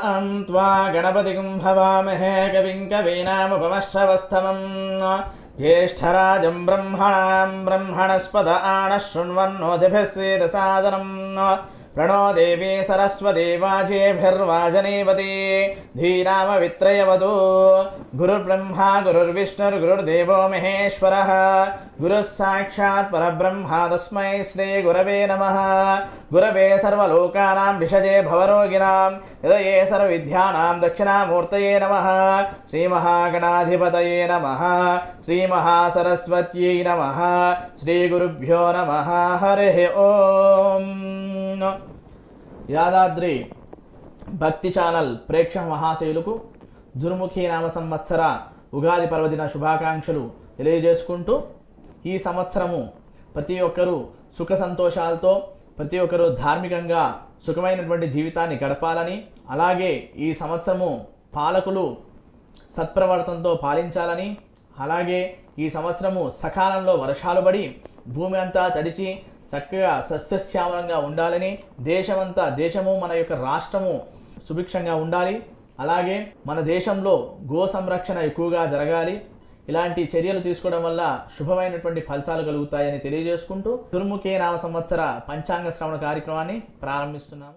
సమాం త్వా గణపతిం భవామహే కవిం కవీనాముపమశ్రవస్తమం జ్యేష్ఠరాజం బ్రహ్మణాం బ్రహ్మణస్పద ఆణ శృण्वन्नोतिभिः सेदसादनं प्रणो देवी सरस्वती वाजेभिर्वाजनेवती धीरामवित्रयवतु गुरुर्ब्रह्मा गुरुर्विष्णुर्गुरुर्देवो महेश्वरः गुरुः साक्षात् परब्रह्मा तस्मै श्रीगुरवे नमः गुरवे सर्वलोकानां विषजे भवरोगिणां हृदये सर्वविद्यानां दक्षिणामूर्तये नमः श्रीमहागणाधिपतये नमः श्रीमहासरस्वत्यै नमः श्रीगुरुभ्यो नमः हरिः ఓం యాదాద్రి భక్తి ఛానల్ ప్రేక్షక మహాశయులకు దుర్ముఖి నామ సంవత్సర ఉగాది పర్వదిన శుభాకాంక్షలు తెలియజేసుకుంటూ ఈ సంవత్సరము ప్రతి ఒక్కరూ సుఖ సంతోషాలతో ప్రతి ఒక్కరూ ధార్మికంగా సుఖమైనటువంటి జీవితాన్ని గడపాలని అలాగే ఈ సంవత్సరము పాలకులు సత్ప్రవర్తనతో పాలించాలని అలాగే ఈ సంవత్సరము సకాలంలో వర్షాలు పడి భూమి అంతా తడిచి చక్కగా సస్యశ్యామలంగా ఉండాలని దేశమంతా దేశము మన యొక్క రాష్ట్రము సుభిక్షంగా ఉండాలి అలాగే మన దేశంలో గో సంరక్షణ ఎక్కువగా జరగాలి ఇలాంటి చర్యలు తీసుకోవడం వల్ల శుభమైనటువంటి ఫలితాలు కలుగుతాయని తెలియజేసుకుంటూ దుర్ముఖే నామ సంవత్సర పంచాంగ శ్రవణ కార్యక్రమాన్ని ప్రారంభిస్తున్నాము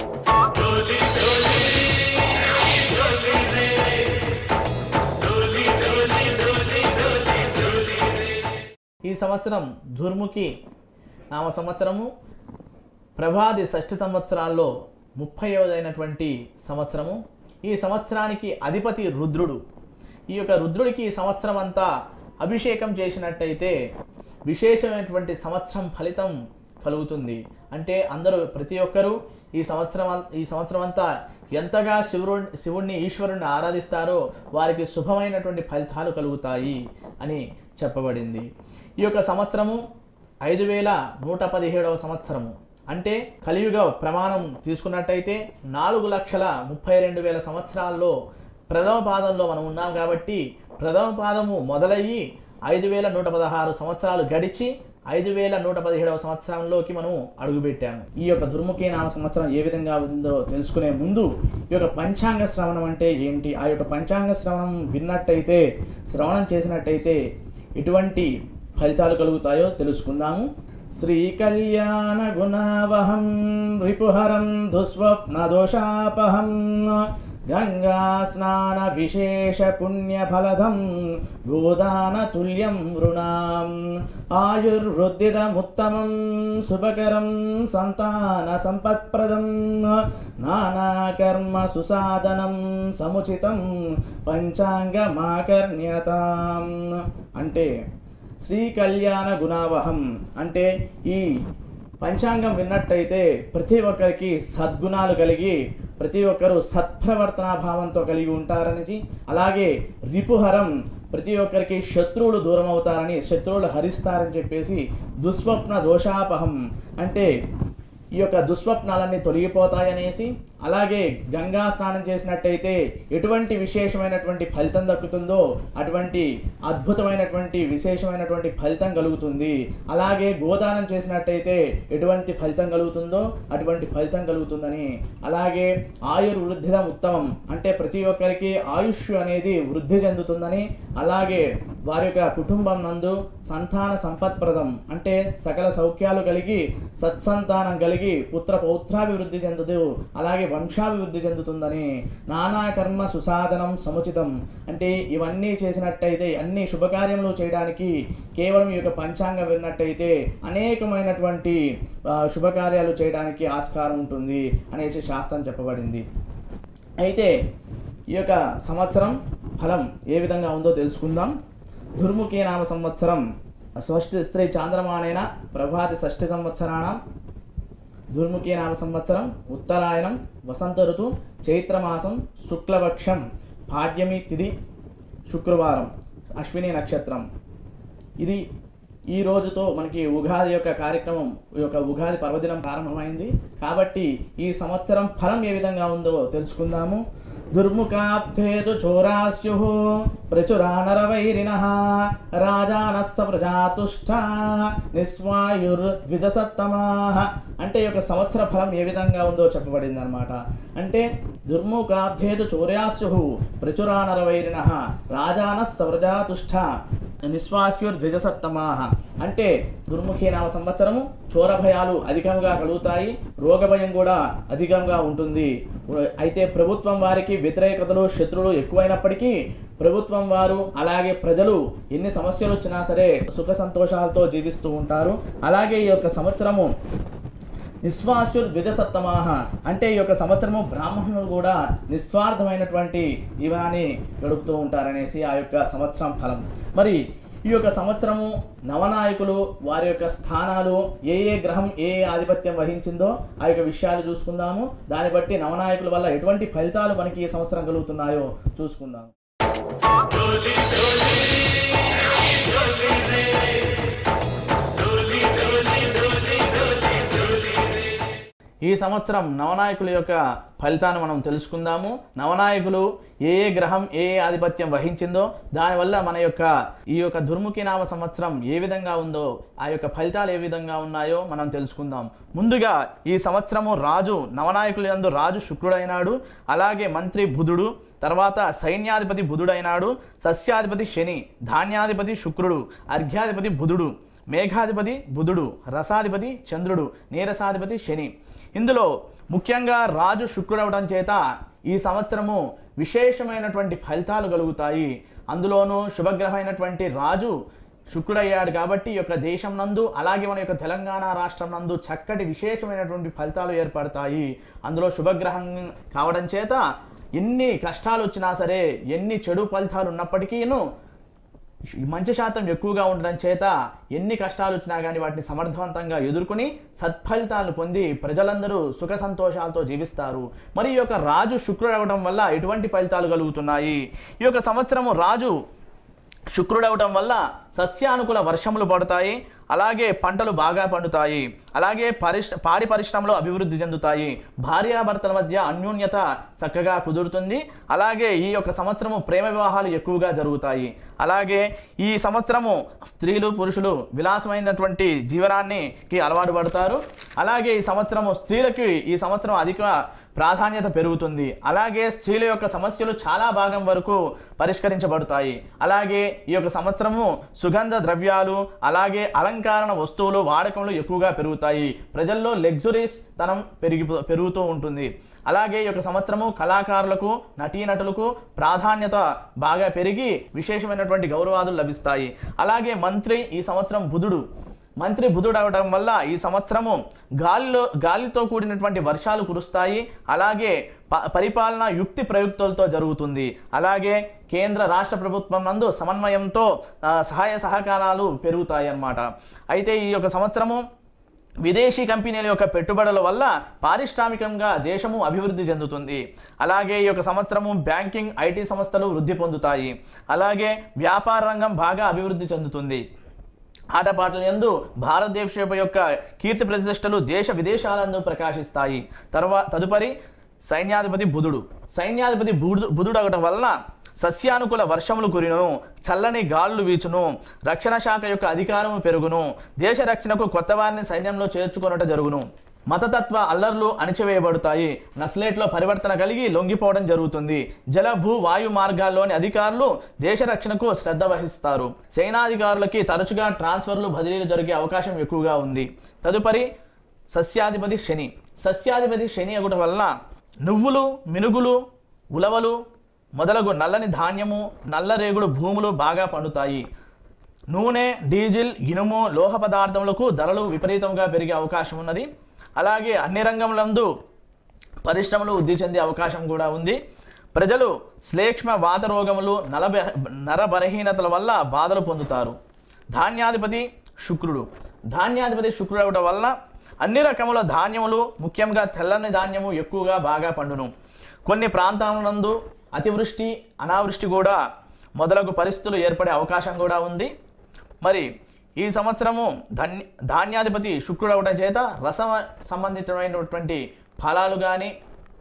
ఈ సంవత్సరం దుర్ముఖి నామ సంవత్సరము ప్రభాది షష్ఠ సంవత్సరాల్లో ముప్పైవదైనటువంటి సంవత్సరము ఈ సంవత్సరానికి అధిపతి రుద్రుడు ఈ యొక్క రుద్రుడికి ఈ సంవత్సరం అంతా అభిషేకం చేసినట్టయితే విశేషమైనటువంటి సంవత్సరం ఫలితం కలుగుతుంది అంటే అందరూ ప్రతి ఒక్కరూ ఈ సంవత్సరం అం- ఈ సంవత్సరం అంతా ఎంతగా శివుడు శివుణ్ణి ఈశ్వరుణ్ణి ఆరాధిస్తారో వారికి శుభమైనటువంటి ఫలితాలు కలుగుతాయి అని చెప్పబడింది ఈ యొక్క సంవత్సరము ఐదు వేల నూట పదిహేడవ సంవత్సరము అంటే కలియుగ ప్రమాణం తీసుకున్నట్టయితే నాలుగు లక్షల ముప్పై రెండు వేల సంవత్సరాల్లో ప్రథమ పాదంలో మనం ఉన్నాం కాబట్టి ప్రథమ పాదము మొదలయ్యి ఐదు వేల నూట పదహారు సంవత్సరాలు గడిచి ఐదు వేల నూట పదిహేడవ సంవత్సరంలోకి మనం అడుగుపెట్టాము ఈ యొక్క దుర్ముఖి నామ సంవత్సరం ఏ విధంగా ఉందో తెలుసుకునే ముందు ఈ యొక్క పంచాంగ శ్రవణం అంటే ఏంటి ఆ యొక్క పంచాంగ శ్రవణం విన్నట్టయితే శ్రవణం చేసినట్టయితే ఎటువంటి ఫలితాలు కలుగుతాయో తెలుసుకుందాము శ్రీ కళ్యాణ గుణావహం రిపుహరం దుస్వప్న దోషాపహం గంగా స్నాన విశేష పుణ్యఫలదం గోదాన తుల్యం వృణాం ఆయుర్వృద్ధిదముత్తమం శుభకరం సంతాన సంపత్ప్రదం నానాకర్మ సుసాధనం సముచితం పంచాంగమాకర్ణ్యతాం అంటే శ్రీ కళ్యాణ గుణావహం అంటే ఈ పంచాంగం విన్నట్టయితే ప్రతి ఒక్కరికి సద్గుణాలు కలిగి ప్రతి ఒక్కరూ సత్ప్రవర్తనా భావంతో కలిగి ఉంటారని అలాగే రిపుహరం ప్రతి ఒక్కరికి శత్రువులు దూరం అవుతారని శత్రువులు హరిస్తారని చెప్పేసి దుస్వప్న దోషాపహం అంటే ఈ యొక్క దుస్వప్నాలన్నీ తొలగిపోతాయనేసి అలాగే గంగా స్నానం చేసినట్టయితే ఎటువంటి విశేషమైనటువంటి ఫలితం దక్కుతుందో అటువంటి అద్భుతమైనటువంటి విశేషమైనటువంటి ఫలితం కలుగుతుంది అలాగే గోదానం చేసినట్టయితే ఎటువంటి ఫలితం కలుగుతుందో అటువంటి ఫలితం కలుగుతుందని అలాగే ఆయుర్వృద్ధిదం ఉత్తమం అంటే ప్రతి ఒక్కరికి ఆయుష్ అనేది వృద్ధి చెందుతుందని అలాగే వారి యొక్క కుటుంబం నందు సంతాన సంపత్ప్రదం అంటే సకల సౌఖ్యాలు కలిగి సత్సంతానం కలిగి పుత్ర పౌత్రాభివృద్ధి చెందుతూ అలాగే వంశాభివృద్ధి చెందుతుందని నానా కర్మ సుసాధనం సముచితం అంటే ఇవన్నీ చేసినట్టయితే అన్ని శుభకార్యములు చేయడానికి కేవలం ఈ యొక్క పంచాంగం విన్నట్టయితే అనేకమైనటువంటి ఆ, శుభకార్యాలు చేయడానికి ఆస్కారం ఉంటుంది అనేసి శాస్త్రం చెప్పబడింది అయితే ఈ యొక్క సంవత్సరం ఫలం ఏ విధంగా ఉందో తెలుసుకుందాం దుర్ముఖీ నామ సంవత్సరం స్వష్టి స్త్రీ చాంద్రమాణేన ప్రభాతి షష్ఠి సంవత్సరాణం దుర్ముఖీ నామ సంవత్సరం ఉత్తరాయణం వసంత ఋతు చైత్రమాసం శుక్లపక్షం పాడ్యమి తిథి శుక్రవారం అశ్విని నక్షత్రం ఇది ఈ రోజుతో మనకి ఉగాది యొక్క కార్యక్రమం ఈ యొక్క ఉగాది పర్వదినం ప్రారంభమైంది కాబట్టి ఈ సంవత్సరం ఫలం ఏ విధంగా ఉందో తెలుసుకుందాము దుర్ముఖాబ్ధేతు చోరాస్యు ప్రచురానరవైరిణ రాజానస్స ప్రజాతుష్ట నిస్వాయుర్ద్విజసత్తమా అంటే ఈ యొక్క సంవత్సర ఫలం ఏ విధంగా ఉందో చెప్పబడింది అనమాట అంటే దుర్ముఖాబ్ధేతు చౌర్యాస్యు ప్రచురానరవైరిణ రాజాన సవ్రజాతుష్ట నిశ్వాస్యుర్ద్విజసత్తమాహ అంటే దుర్ముఖి నామ సంవత్సరము చోర భయాలు అధికంగా కలుగుతాయి రోగ భయం కూడా అధికంగా ఉంటుంది అయితే ప్రభుత్వం వారికి వ్యతిరేకతలు శత్రువులు ఎక్కువైనప్పటికీ ప్రభుత్వం వారు అలాగే ప్రజలు ఎన్ని సమస్యలు వచ్చినా సరే సుఖ సంతోషాలతో జీవిస్తూ ఉంటారు అలాగే ఈ యొక్క సంవత్సరము నిస్వాసుర్ ద్విజసత్తమాహ అంటే ఈ యొక్క సంవత్సరము బ్రాహ్మణులు కూడా నిస్వార్థమైనటువంటి జీవనాన్ని గడుపుతూ ఉంటారనేసి ఆ యొక్క సంవత్సరం ఫలం మరి ఈ యొక్క సంవత్సరము నవనాయకులు వారి యొక్క స్థానాలు ఏ ఏ గ్రహం ఏ ఏ ఆధిపత్యం వహించిందో ఆ యొక్క విషయాలు చూసుకుందాము దాన్ని బట్టి నవనాయకుల వల్ల ఎటువంటి ఫలితాలు మనకి ఈ సంవత్సరం కలుగుతున్నాయో చూసుకుందాం ఈ సంవత్సరం నవనాయకుల యొక్క ఫలితాన్ని మనం తెలుసుకుందాము నవనాయకులు ఏ ఏ గ్రహం ఏ ఏ ఆధిపత్యం వహించిందో దానివల్ల మన యొక్క ఈ యొక్క దుర్ముఖి నామ సంవత్సరం ఏ విధంగా ఉందో ఆ యొక్క ఫలితాలు ఏ విధంగా ఉన్నాయో మనం తెలుసుకుందాం ముందుగా ఈ సంవత్సరము రాజు నవనాయకుల యందు రాజు శుక్రుడైనాడు అలాగే మంత్రి బుధుడు తర్వాత సైన్యాధిపతి బుధుడైనాడు సస్యాధిపతి శని ధాన్యాధిపతి శుక్రుడు అర్ఘ్యాధిపతి బుధుడు మేఘాధిపతి బుధుడు రసాధిపతి చంద్రుడు నీరసాధిపతి శని ఇందులో ముఖ్యంగా రాజు శుక్రుడు అవడం చేత ఈ సంవత్సరము విశేషమైనటువంటి ఫలితాలు కలుగుతాయి అందులోనూ శుభగ్రహమైనటువంటి రాజు శుక్రుడయ్యాడు కాబట్టి ఈ యొక్క దేశం నందు అలాగే మన యొక్క తెలంగాణ రాష్ట్రం నందు చక్కటి విశేషమైనటువంటి ఫలితాలు ఏర్పడతాయి అందులో శుభగ్రహం కావడం చేత ఎన్ని కష్టాలు వచ్చినా సరే ఎన్ని చెడు ఫలితాలు ఉన్నప్పటికీను ఈ మంచి శాతం ఎక్కువగా ఉండడం చేత ఎన్ని కష్టాలు వచ్చినా కానీ వాటిని సమర్థవంతంగా ఎదుర్కొని సత్ఫలితాలను పొంది ప్రజలందరూ సుఖ సంతోషాలతో జీవిస్తారు మరి ఈ యొక్క రాజు శుక్రుడు అవడం వల్ల ఎటువంటి ఫలితాలు కలుగుతున్నాయి ఈ యొక్క సంవత్సరము రాజు శుక్రుడవటం వల్ల సస్యానుకూల వర్షములు పడతాయి అలాగే పంటలు బాగా పండుతాయి అలాగే పరిశ్ర పాడి పరిశ్రమలు అభివృద్ధి చెందుతాయి భార్యాభర్తల మధ్య అన్యోన్యత చక్కగా కుదురుతుంది అలాగే ఈ యొక్క సంవత్సరము ప్రేమ వివాహాలు ఎక్కువగా జరుగుతాయి అలాగే ఈ సంవత్సరము స్త్రీలు పురుషులు విలాసమైనటువంటి జీవనానికి అలవాటు పడతారు అలాగే ఈ సంవత్సరము స్త్రీలకి ఈ సంవత్సరం అధిక ప్రాధాన్యత పెరుగుతుంది అలాగే స్త్రీల యొక్క సమస్యలు చాలా భాగం వరకు పరిష్కరించబడతాయి అలాగే ఈ యొక్క సంవత్సరము సుగంధ ద్రవ్యాలు అలాగే అలంకరణ వస్తువులు వాడకంలో ఎక్కువగా పెరుగుతాయి ప్రజల్లో లగ్జరీస్ తనం పెరిగి పెరుగుతూ ఉంటుంది అలాగే ఈ యొక్క సంవత్సరము కళాకారులకు నటీనటులకు ప్రాధాన్యత బాగా పెరిగి విశేషమైనటువంటి గౌరవాదులు లభిస్తాయి అలాగే మంత్రి ఈ సంవత్సరం బుధుడు మంత్రి బుధుడు అవడం వల్ల ఈ సంవత్సరము గాలిలో గాలితో కూడినటువంటి వర్షాలు కురుస్తాయి అలాగే ప పరిపాలన యుక్తి ప్రయుక్తులతో జరుగుతుంది అలాగే కేంద్ర రాష్ట్ర ప్రభుత్వం నందు సమన్వయంతో ఆ, సహాయ సహకారాలు పెరుగుతాయి అన్నమాట అయితే ఈ యొక్క సంవత్సరము విదేశీ కంపెనీల యొక్క పెట్టుబడుల వల్ల పారిశ్రామికంగా దేశము అభివృద్ధి చెందుతుంది అలాగే ఈ యొక్క సంవత్సరము బ్యాంకింగ్ ఐటీ సంస్థలు వృద్ధి పొందుతాయి అలాగే వ్యాపార రంగం బాగా అభివృద్ధి చెందుతుంది ఆటపాటల యందు భారతదేశం యొక్క కీర్తి ప్రతిష్టలు దేశ విదేశాలందు ప్రకాశిస్తాయి తర్వా తదుపరి సైన్యాధిపతి బుధుడు సైన్యాధిపతి బుధుడు బుధుడు అవటం వలన సస్యానుకూల వర్షములు కురిను చల్లని గాలులు వీచును రక్షణ శాఖ యొక్క అధికారము పెరుగును దేశ రక్షణకు కొత్త వారిని సైన్యంలో చేర్చుకొనుట జరుగును మతతత్వ అల్లర్లు అణిచివేయబడతాయి నక్సలేట్లో పరివర్తన కలిగి లొంగిపోవడం జరుగుతుంది జల భూ వాయు మార్గాల్లోని అధికారులు దేశ రక్షణకు శ్రద్ధ వహిస్తారు సేనాధికారులకి తరచుగా ట్రాన్స్ఫర్లు బదిలీలు జరిగే అవకాశం ఎక్కువగా ఉంది తదుపరి సస్యాధిపతి శని సస్యాధిపతి శని ఒకటి వలన నువ్వులు మినుగులు ఉలవలు మొదలగు నల్లని ధాన్యము నల్లరేగుడు భూములు బాగా పండుతాయి నూనె డీజిల్ ఇనుము లోహ పదార్థములకు ధరలు విపరీతంగా పెరిగే అవకాశం ఉన్నది అలాగే అన్ని రంగములందు పరిశ్రమలు వృద్ధి చెందే అవకాశం కూడా ఉంది ప్రజలు శ్లేష్మ వాత రోగములు నలబ నర బలహీనతల వల్ల బాధలు పొందుతారు ధాన్యాధిపతి శుక్రుడు ధాన్యాధిపతి శుక్రుడు అవడం వల్ల అన్ని రకముల ధాన్యములు ముఖ్యంగా తెల్లని ధాన్యము ఎక్కువగా బాగా పండును కొన్ని ప్రాంతాలందు అతివృష్టి అనావృష్టి కూడా మొదలగు పరిస్థితులు ఏర్పడే అవకాశం కూడా ఉంది మరి ఈ సంవత్సరము ధన్య ధాన్యాధిపతి శుక్రుడు అవడం చేత రస సంబంధితమైనటువంటి ఫలాలు కానీ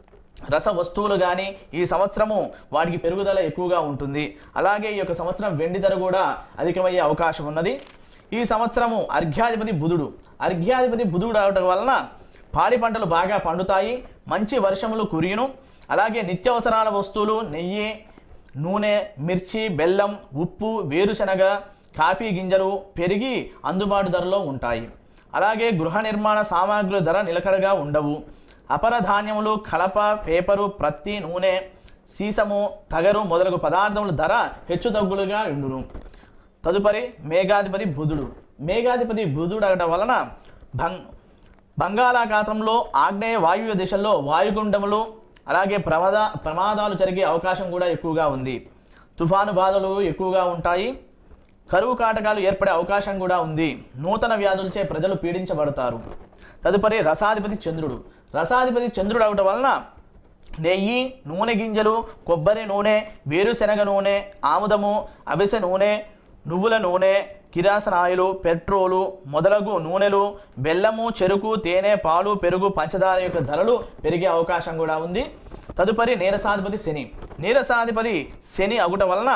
రస వస్తువులు కానీ ఈ సంవత్సరము వాటికి పెరుగుదల ఎక్కువగా ఉంటుంది అలాగే ఈ యొక్క సంవత్సరం వెండి ధర కూడా అధికమయ్యే అవకాశం ఉన్నది ఈ సంవత్సరము అర్ఘ్యాధిపతి బుధుడు అర్ఘ్యాధిపతి బుధుడు అవటం వలన పాడి పంటలు బాగా పండుతాయి మంచి వర్షములు కురియును అలాగే నిత్యావసరాల వస్తువులు నెయ్యి నూనె మిర్చి బెల్లం ఉప్పు వేరుశనగ కాఫీ గింజలు పెరిగి అందుబాటు ధరలో ఉంటాయి అలాగే గృహ నిర్మాణ సామాగ్రుల ధర నిలకడగా ఉండవు అపర ధాన్యములు కలప పేపరు ప్రత్తి నూనె సీసము తగరు మొదలగు పదార్థముల ధర హెచ్చుతగ్గులుగా ఉండును తదుపరి మేఘాధిపతి బుధుడు మేఘాధిపతి బుధుడు అవడం వలన భంగ్ బంగాళాఖాతంలో ఆగ్నేయ వాయువ్య దిశల్లో వాయుగుండములు అలాగే ప్రమాద ప్రమాదాలు జరిగే అవకాశం కూడా ఎక్కువగా ఉంది తుఫాను బాధలు ఎక్కువగా ఉంటాయి కరువు కాటకాలు ఏర్పడే అవకాశం కూడా ఉంది నూతన వ్యాధులచే ప్రజలు పీడించబడతారు తదుపరి రసాధిపతి చంద్రుడు రసాధిపతి చంద్రుడు అవటం వలన నెయ్యి నూనె గింజలు కొబ్బరి నూనె వేరుశనగ నూనె ఆముదము అవిసె నూనె నువ్వుల నూనె కిరాసనాయిలు పెట్రోలు మొదలగు నూనెలు బెల్లము చెరుకు తేనె పాలు పెరుగు పంచదార యొక్క ధరలు పెరిగే అవకాశం కూడా ఉంది తదుపరి నీరసాధిపతి శని నీరసాధిపతి శని అగుట వలన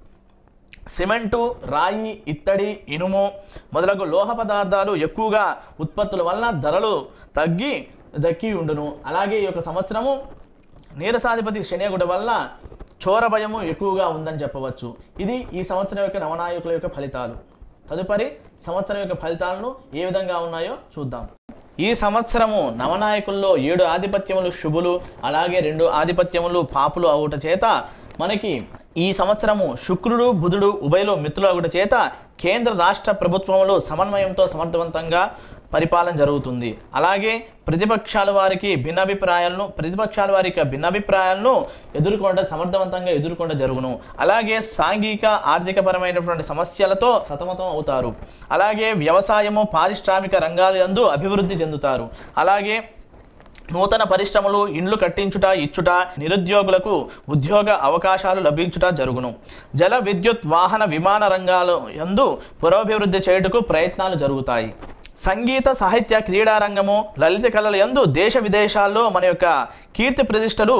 సిమెంటు రాయి ఇత్తడి ఇనుము మొదలగు లోహ పదార్థాలు ఎక్కువగా ఉత్పత్తుల వలన ధరలు తగ్గి దక్కి ఉండును అలాగే ఈ యొక్క సంవత్సరము నీరసాధిపతి శనిగుడ వల్ల చోర భయము ఎక్కువగా ఉందని చెప్పవచ్చు ఇది ఈ సంవత్సరం యొక్క నవనాయకుల యొక్క ఫలితాలు తదుపరి సంవత్సరం యొక్క ఫలితాలను ఏ విధంగా ఉన్నాయో చూద్దాం ఈ సంవత్సరము నవనాయకుల్లో ఏడు ఆధిపత్యములు శుభులు అలాగే రెండు ఆధిపత్యములు పాపులు అవుట చేత మనకి ఈ సంవత్సరము శుక్రుడు బుధుడు ఉభయలు మిత్రులు అవుట చేత కేంద్ర రాష్ట్ర ప్రభుత్వములు సమన్వయంతో సమర్థవంతంగా పరిపాలన జరుగుతుంది అలాగే ప్రతిపక్షాల వారికి భిన్నాభిప్రాయాలను ప్రతిపక్షాల వారి యొక్క భిన్నాభిప్రాయాలను ఎదుర్కొనడం సమర్థవంతంగా ఎదుర్కొనడం జరుగును అలాగే సాంఘిక ఆర్థికపరమైనటువంటి సమస్యలతో సతమతం అవుతారు అలాగే వ్యవసాయము పారిశ్రామిక రంగాల యందు అభివృద్ధి చెందుతారు అలాగే నూతన పరిశ్రమలు ఇండ్లు కట్టించుట ఇచ్చుట నిరుద్యోగులకు ఉద్యోగ అవకాశాలు లభించుట జరుగును జల విద్యుత్ వాహన విమాన రంగాల యందు పురోభివృద్ధి చేయుటకు ప్రయత్నాలు జరుగుతాయి సంగీత సాహిత్య క్రీడా రంగము లలిత కళల యందు దేశ విదేశాల్లో మన యొక్క కీర్తి ప్రతిష్టలు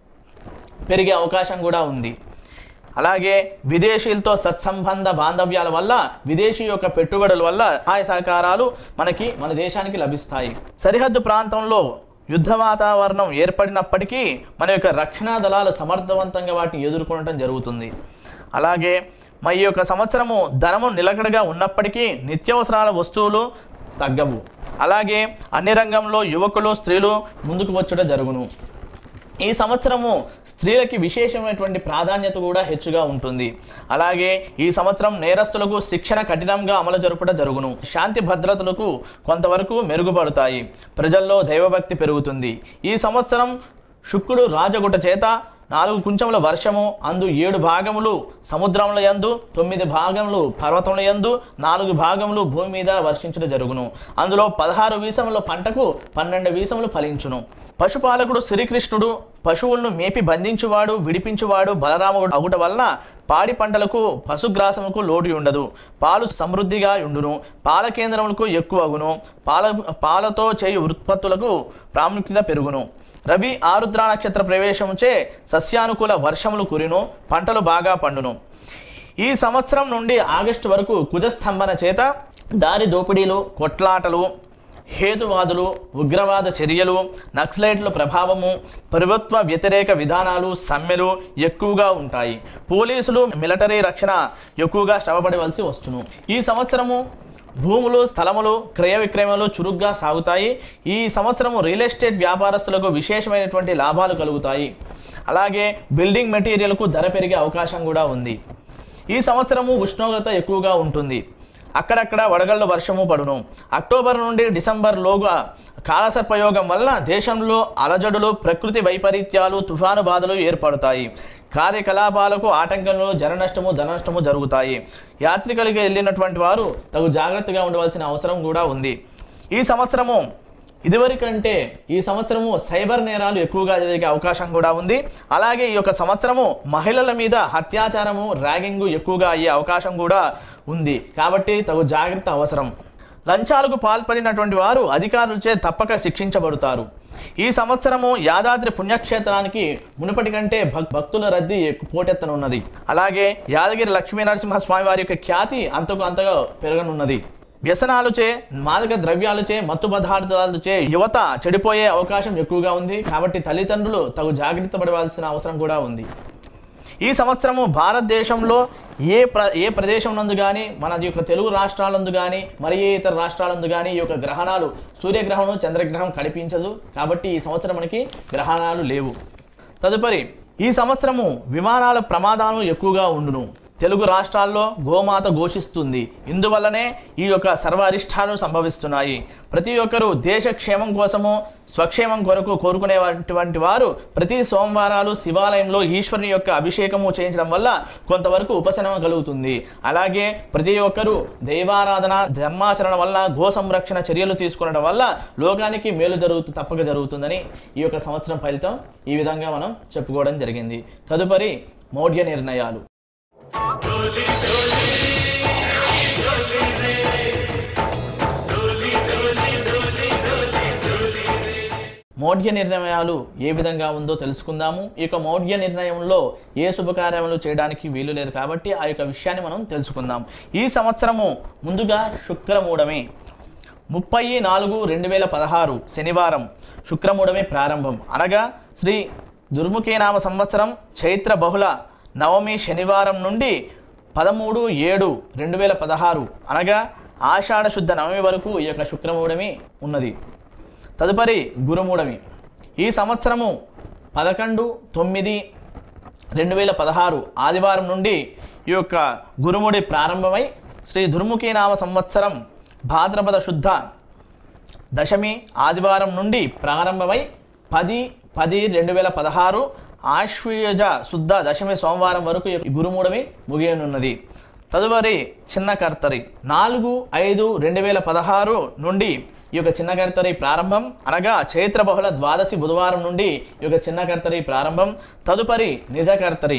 పెరిగే అవకాశం కూడా ఉంది అలాగే విదేశీయులతో సత్సంబంధ బాంధవ్యాల వల్ల విదేశీ యొక్క పెట్టుబడుల వల్ల సహాయ సహకారాలు మనకి మన దేశానికి లభిస్తాయి సరిహద్దు ప్రాంతంలో యుద్ధ వాతావరణం ఏర్పడినప్పటికీ మన యొక్క రక్షణా దళాలు సమర్థవంతంగా వాటిని ఎదుర్కొనడం జరుగుతుంది అలాగే మా ఈ యొక్క సంవత్సరము ధనము నిలకడగా ఉన్నప్పటికీ నిత్యావసరాల వస్తువులు తగ్గవు అలాగే అన్ని రంగంలో యువకులు స్త్రీలు ముందుకు వచ్చడం జరుగును ఈ సంవత్సరము స్త్రీలకి విశేషమైనటువంటి ప్రాధాన్యత కూడా హెచ్చుగా ఉంటుంది అలాగే ఈ సంవత్సరం నేరస్తులకు శిక్షణ కఠినంగా అమలు జరుపుట జరుగును శాంతి భద్రతలకు కొంతవరకు మెరుగుపడతాయి ప్రజల్లో దైవభక్తి పెరుగుతుంది ఈ సంవత్సరం శుక్రుడు రాజగుట చేత నాలుగు కుంచముల వర్షము అందు ఏడు భాగములు సముద్రముల యందు తొమ్మిది భాగములు పర్వతముల యందు నాలుగు భాగములు భూమి మీద వర్షించడం జరుగును అందులో పదహారు వీసముల పంటకు పన్నెండు వీసములు ఫలించును పశుపాలకుడు శ్రీకృష్ణుడు పశువులను మేపి బంధించువాడు విడిపించువాడు బలరాముడు అగుట వలన పాడి పంటలకు పశుగ్రాసముకు లోటు ఉండదు పాలు సమృద్ధిగా ఉండును పాల కేంద్రములకు ఎక్కువ అగును పాల పాలతో చేయు ఉత్పత్తులకు ప్రాముఖ్యత పెరుగును రవి ఆరుద్ర నక్షత్ర ప్రవేశముచే సస్యానుకూల వర్షములు కురిను పంటలు బాగా పండును ఈ సంవత్సరం నుండి ఆగస్టు వరకు కుజస్తంభన చేత దారి దోపిడీలు కొట్లాటలు హేతువాదులు ఉగ్రవాద చర్యలు నక్సలైట్ల ప్రభావము ప్రభుత్వ వ్యతిరేక విధానాలు సమ్మెలు ఎక్కువగా ఉంటాయి పోలీసులు మిలిటరీ రక్షణ ఎక్కువగా శ్రమపడవలసి వస్తును ఈ సంవత్సరము భూములు స్థలములు క్రయ విక్రయములు చురుగ్గా సాగుతాయి ఈ సంవత్సరము రియల్ ఎస్టేట్ వ్యాపారస్తులకు విశేషమైనటువంటి లాభాలు కలుగుతాయి అలాగే బిల్డింగ్ మెటీరియల్కు ధర పెరిగే అవకాశం కూడా ఉంది ఈ సంవత్సరము ఉష్ణోగ్రత ఎక్కువగా ఉంటుంది అక్కడక్కడ వడగళ్ళు వర్షము పడును అక్టోబర్ నుండి డిసెంబర్ లోగా కాలసర్పయోగం వల్ల దేశంలో అలజడులు ప్రకృతి వైపరీత్యాలు తుఫాను బాధలు ఏర్పడతాయి కార్యకలాపాలకు ఆటంకంలో జననష్టము ధననష్టము జరుగుతాయి యాత్రికులకి వెళ్ళినటువంటి వారు తగు జాగ్రత్తగా ఉండవలసిన అవసరం కూడా ఉంది ఈ సంవత్సరము ఇదివరకంటే ఈ సంవత్సరము సైబర్ నేరాలు ఎక్కువగా జరిగే అవకాశం కూడా ఉంది అలాగే ఈ యొక్క సంవత్సరము మహిళల మీద అత్యాచారము ర్యాగింగ్ ఎక్కువగా అయ్యే అవకాశం కూడా ఉంది కాబట్టి తగు జాగ్రత్త అవసరం లంచాలకు పాల్పడినటువంటి వారు అధికారులచే తప్పక శిక్షించబడతారు ఈ సంవత్సరము యాదాద్రి పుణ్యక్షేత్రానికి మునుపటి కంటే భక్ భక్తుల రద్దీ ఎక్కు- పోటెత్తనున్నది అలాగే యాదగిరి లక్ష్మీ నరసింహస్వామి వారి యొక్క ఖ్యాతి అంతకు అంతగా పెరగనున్నది వ్యసనాలుచే మాదక ద్రవ్యాలచే మత్తు పదార్థాలచే యువత చెడిపోయే అవకాశం ఎక్కువగా ఉంది కాబట్టి తల్లిదండ్రులు తగు జాగ్రత్త పడవలసిన అవసరం కూడా ఉంది ఈ సంవత్సరము భారతదేశంలో ఏ ప్ర ఏ ప్రదేశం నందు కానీ మన యొక్క తెలుగు రాష్ట్రాలందు కానీ మరి ఏ ఇతర రాష్ట్రాలందు కానీ ఈ యొక్క గ్రహణాలు సూర్యగ్రహణం చంద్రగ్రహం కనిపించదు కాబట్టి ఈ సంవత్సరం మనకి గ్రహణాలు లేవు తదుపరి ఈ సంవత్సరము విమానాల ప్రమాదాలు ఎక్కువగా ఉండును తెలుగు రాష్ట్రాల్లో గోమాత ఘోషిస్తుంది ఇందువల్లనే ఈ యొక్క సర్వ అరిష్టాలు సంభవిస్తున్నాయి ప్రతి ఒక్కరూ దేశ క్షేమం కోసము స్వక్షేమం కొరకు కోరుకునేటువంటి వారు ప్రతి సోమవారాలు శివాలయంలో ఈశ్వరుని యొక్క అభిషేకము చేయించడం వల్ల కొంతవరకు ఉపశమనం కలుగుతుంది అలాగే ప్రతి ఒక్కరూ దైవారాధన ధర్మాచరణ వల్ల గో సంరక్షణ చర్యలు తీసుకునడం వల్ల లోకానికి మేలు జరుగుతూ తప్పక జరుగుతుందని ఈ యొక్క సంవత్సరం ఫలితం ఈ విధంగా మనం చెప్పుకోవడం జరిగింది తదుపరి మౌఢ్య నిర్ణయాలు మౌఢ్య నిర్ణయాలు ఏ విధంగా ఉందో తెలుసుకుందాము ఈ యొక్క మౌఢ్య నిర్ణయంలో ఏ శుభకార్యములు చేయడానికి వీలు లేదు కాబట్టి ఆ యొక్క విషయాన్ని మనం తెలుసుకుందాం ఈ సంవత్సరము ముందుగా శుక్రమూఢమే ముప్పై నాలుగు రెండు వేల పదహారు శనివారం శుక్రమూఢమే ప్రారంభం అనగా శ్రీ దుర్ముఖీనామ సంవత్సరం చైత్ర బహుళ నవమి శనివారం నుండి పదమూడు ఏడు రెండు వేల పదహారు అనగా ఆషాఢ శుద్ధ నవమి వరకు ఈ యొక్క శుక్రమూఢమి ఉన్నది తదుపరి గురుమూఢమి ఈ సంవత్సరము పదకొండు తొమ్మిది రెండు వేల పదహారు ఆదివారం నుండి ఈ యొక్క గురుముడి ప్రారంభమై శ్రీ దుర్ముఖీనామ సంవత్సరం భాద్రపద శుద్ధ దశమి ఆదివారం నుండి ప్రారంభమై పది పది రెండు వేల పదహారు ఆశ్వయుజ శుద్ధ దశమి సోమవారం వరకు ఈ గురుమూఢమి ముగియనున్నది తదుపరి చిన్న కర్తరి నాలుగు ఐదు రెండు వేల పదహారు నుండి ఈ యొక్క చిన్న కర్తరి ప్రారంభం అనగా చైత్ర బహుళ ద్వాదశి బుధవారం నుండి ఈ యొక్క చిన్న కర్తరి ప్రారంభం తదుపరి నిధ కర్తరి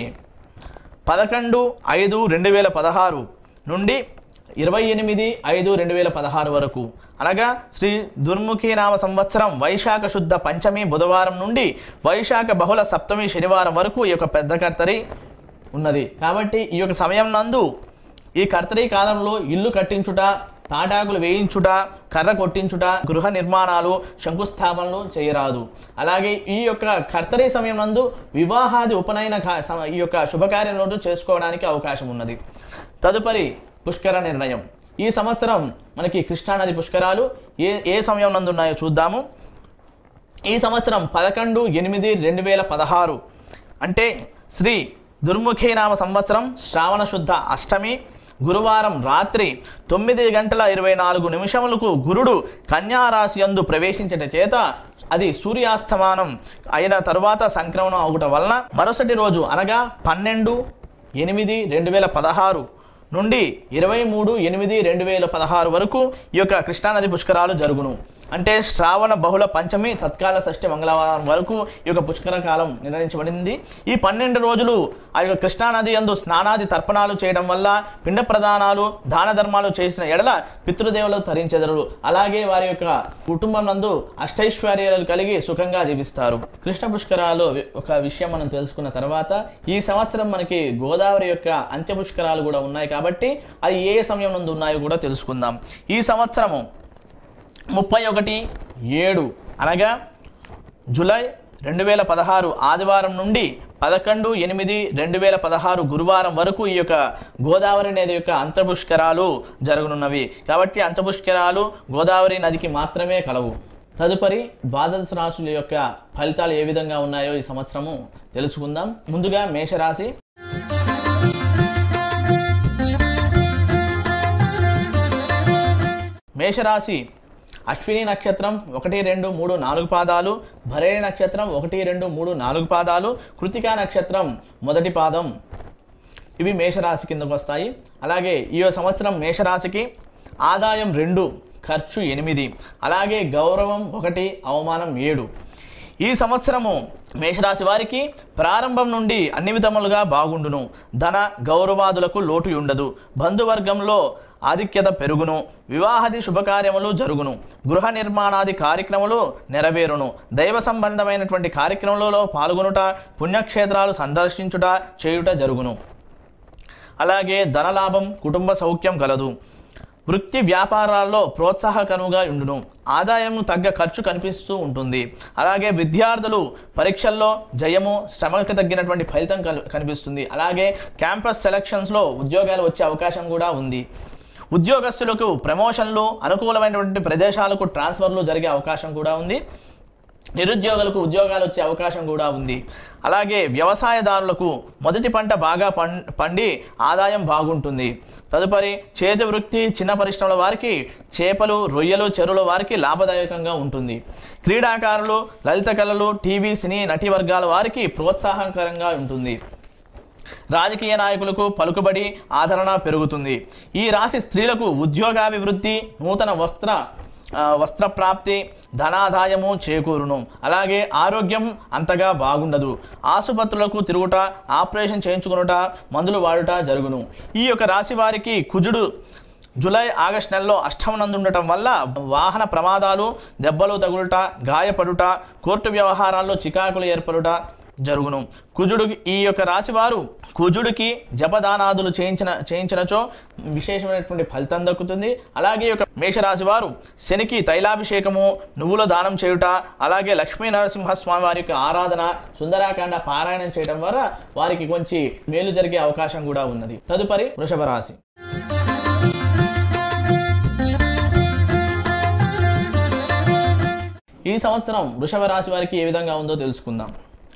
పదకొండు ఐదు రెండు వేల పదహారు నుండి ఇరవై ఎనిమిది ఐదు రెండు వేల పదహారు వరకు అనగా శ్రీ దుర్ముఖి నామ సంవత్సరం వైశాఖ శుద్ధ పంచమి బుధవారం నుండి వైశాఖ బహుళ సప్తమి శనివారం వరకు ఈ యొక్క పెద్ద కర్తరి ఉన్నది కాబట్టి ఈ యొక్క సమయం నందు ఈ కర్తరి కాలంలో ఇల్లు కట్టించుట తాటాకులు వేయించుట కర్ర కొట్టించుట గృహ నిర్మాణాలు శంకుస్థాపనలు చేయరాదు అలాగే ఈ యొక్క కర్తరి సమయం నందు వివాహాది ఉపనయన కా- సమ- ఈ యొక్క శుభకార్యంలో చేసుకోవడానికి అవకాశం ఉన్నది తదుపరి పుష్కర నిర్ణయం ఈ సంవత్సరం మనకి కృష్ణానది పుష్కరాలు ఏ ఏ సమయం నందు ఉన్నాయో చూద్దాము ఈ సంవత్సరం పదకొండు ఎనిమిది రెండు వేల పదహారు అంటే శ్రీ దుర్ముఖి నామ సంవత్సరం శ్రావణ శుద్ధ అష్టమి గురువారం రాత్రి తొమ్మిది గంటల ఇరవై నాలుగు నిమిషములకు గురుడు కన్యా రాశి యందు ప్రవేశించట చేత అది సూర్యాస్తమానం అయిన తరువాత సంక్రమణం అవుట వలన మరుసటి రోజు అనగా పన్నెండు ఎనిమిది రెండు వేల పదహారు నుండి ఇరవై మూడు ఎనిమిది రెండు వేల పదహారు వరకు ఈ యొక్క కృష్ణానది పుష్కరాలు జరుగును అంటే శ్రావణ బహుళ పంచమి తత్కాల షష్ఠి మంగళవారం వరకు ఈ యొక్క పుష్కర కాలం నిర్ణయించబడింది ఈ పన్నెండు రోజులు ఆ యొక్క కృష్ణానది యందు స్నానాది తర్పణాలు చేయడం వల్ల పిండ ప్రదానాలు దాన ధర్మాలు చేసిన ఎడల పితృదేవులు తరించెదరు అలాగే వారి యొక్క కుటుంబం నందు అష్టైశ్వర్యాలు కలిగి సుఖంగా జీవిస్తారు కృష్ణ పుష్కరాలు ఒక విషయం మనం తెలుసుకున్న తర్వాత ఈ సంవత్సరం మనకి గోదావరి యొక్క అంత్య పుష్కరాలు కూడా ఉన్నాయి కాబట్టి అది ఏ సమయం నందు ఉన్నాయో కూడా తెలుసుకుందాం ఈ సంవత్సరము ముప్పై ఒకటి ఏడు అనగా జూలై రెండు వేల పదహారు ఆదివారం నుండి పదకొండు ఎనిమిది రెండు వేల పదహారు గురువారం వరకు ఈ యొక్క గోదావరి నది యొక్క అంతర్పుష్కరాలు జరగనున్నవి కాబట్టి అంతర్పుష్కరాలు గోదావరి నదికి మాత్రమే కలవు తదుపరి ద్వాదశ రాశుల యొక్క ఫలితాలు ఏ విధంగా ఉన్నాయో ఈ సంవత్సరము తెలుసుకుందాం ముందుగా మేషరాశి మేషరాశి అశ్విని నక్షత్రం ఒకటి రెండు మూడు నాలుగు పాదాలు భరణి నక్షత్రం ఒకటి రెండు మూడు నాలుగు పాదాలు కృతికా నక్షత్రం మొదటి పాదం ఇవి మేషరాశి కిందకు వస్తాయి అలాగే ఈ సంవత్సరం మేషరాశికి ఆదాయం రెండు ఖర్చు ఎనిమిది అలాగే గౌరవం ఒకటి అవమానం ఏడు ఈ సంవత్సరము మేషరాశి వారికి ప్రారంభం నుండి అన్ని విధములుగా బాగుండును ధన గౌరవాదులకు లోటు ఉండదు బంధువర్గంలో ఆధిక్యత పెరుగును వివాహాది శుభకార్యములు జరుగును గృహ నిర్మాణాది కార్యక్రమాలు నెరవేరును దైవ సంబంధమైనటువంటి కార్యక్రమాలలో పాల్గొనుట పుణ్యక్షేత్రాలు సందర్శించుట చేయుట జరుగును అలాగే ధనలాభం కుటుంబ సౌఖ్యం కలదు వృత్తి వ్యాపారాల్లో ప్రోత్సాహకరంగా ఉండును ఆదాయం తగ్గ ఖర్చు కనిపిస్తూ ఉంటుంది అలాగే విద్యార్థులు పరీక్షల్లో జయము శ్రమకు తగ్గినటువంటి ఫలితం కల్- కనిపిస్తుంది అలాగే క్యాంపస్ సెలక్షన్స్లో ఉద్యోగాలు వచ్చే అవకాశం కూడా ఉంది ఉద్యోగస్తులకు ప్రమోషన్లు అనుకూలమైనటువంటి ప్రదేశాలకు ట్రాన్స్ఫర్లు జరిగే అవకాశం కూడా ఉంది నిరుద్యోగులకు ఉద్యోగాలు వచ్చే అవకాశం కూడా ఉంది అలాగే వ్యవసాయదారులకు మొదటి పంట బాగా పం పండి ఆదాయం బాగుంటుంది తదుపరి చేతి వృత్తి చిన్న పరిశ్రమల వారికి చేపలు రొయ్యలు చెరువుల వారికి లాభదాయకంగా ఉంటుంది క్రీడాకారులు లలిత కళలు టీవీ సినీ నటి వర్గాల వారికి ప్రోత్సాహకరంగా ఉంటుంది రాజకీయ నాయకులకు పలుకుబడి ఆదరణ పెరుగుతుంది ఈ రాశి స్త్రీలకు ఉద్యోగాభివృద్ధి నూతన వస్త్ర ఆ, వస్త్ర ప్రాప్తి ధనాదాయము చేకూరును అలాగే ఆరోగ్యం అంతగా బాగుండదు ఆసుపత్రులకు తిరుగుట ఆపరేషన్ చేయించుకునుట మందులు వాడుట జరుగును ఈ యొక్క రాశి వారికి కుజుడు జూలై ఆగస్ట్ నెలలో అష్టమనందు ఉండటం వల్ల వాహన ప్రమాదాలు దెబ్బలు తగులుట గాయపడుట కోర్టు వ్యవహారాల్లో చికాకులు ఏర్పడుట జరుగును కుజుడు ఈ యొక్క రాశివారు కుజుడికి జపదానాదులు చేయించిన చేయించినచో విశేషమైనటువంటి ఫలితం దక్కుతుంది అలాగే ఈ యొక్క మేషరాశి వారు శనికి తైలాభిషేకము నువ్వుల దానం చేయుట అలాగే లక్ష్మీ నరసింహస్వామి వారి యొక్క ఆరాధన సుందరాకాండ పారాయణం చేయడం ద్వారా వారికి కొంచెం మేలు జరిగే అవకాశం కూడా ఉన్నది తదుపరి వృషభ రాశి ఈ సంవత్సరం వృషభ రాశి వారికి ఏ విధంగా ఉందో తెలుసుకుందాం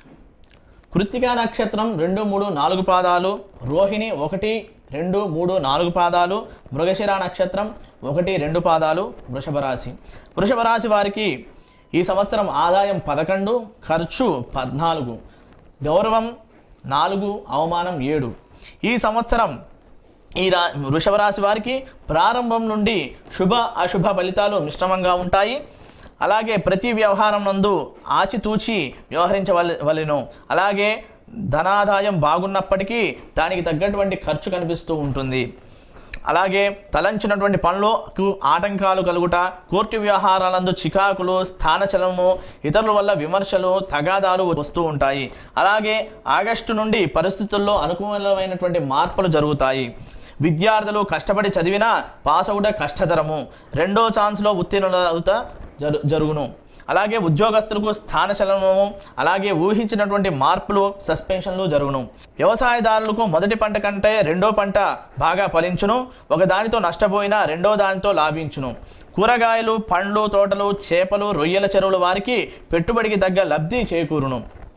కృత్తికా నక్షత్రం రెండు మూడు నాలుగు పాదాలు రోహిణి ఒకటి రెండు మూడు నాలుగు పాదాలు మృగశిర నక్షత్రం ఒకటి రెండు పాదాలు వృషభ రాశి వృషభ రాశి వారికి ఈ సంవత్సరం ఆదాయం పదకొండు ఖర్చు పద్నాలుగు గౌరవం నాలుగు అవమానం ఏడు ఈ సంవత్సరం ఈ రా వృషభ రాశి వారికి ప్రారంభం నుండి శుభ అశుభ ఫలితాలు మిశ్రమంగా ఉంటాయి అలాగే ప్రతి వ్యవహారం నందు ఆచితూచి వ్యవహరించవలెను అలాగే ధనాదాయం బాగున్నప్పటికీ దానికి తగ్గటువంటి ఖర్చు కనిపిస్తూ ఉంటుంది అలాగే తలంచినటువంటి పనులకు ఆటంకాలు కలుగుట కోర్టు వ్యవహారాలందు చికాకులు స్థానచలము ఇతరుల వల్ల విమర్శలు తగాదాలు వస్తూ ఉంటాయి అలాగే ఆగస్టు నుండి పరిస్థితుల్లో అనుకూలమైనటువంటి మార్పులు జరుగుతాయి విద్యార్థులు కష్టపడి చదివినా పాస్ అవుట కష్టతరము రెండో ఛాన్స్లో ఉత్తీర్ణత జరు జరుగును అలాగే ఉద్యోగస్తులకు స్థానచలనము అలాగే ఊహించినటువంటి మార్పులు సస్పెన్షన్లు జరుగును వ్యవసాయదారులకు మొదటి పంట కంటే రెండో పంట బాగా ఫలించును ఒక దానితో నష్టపోయినా రెండో దానితో లాభించును కూరగాయలు పండ్లు తోటలు చేపలు రొయ్యల చెరువుల వారికి పెట్టుబడికి తగ్గ లబ్ధి చేకూరును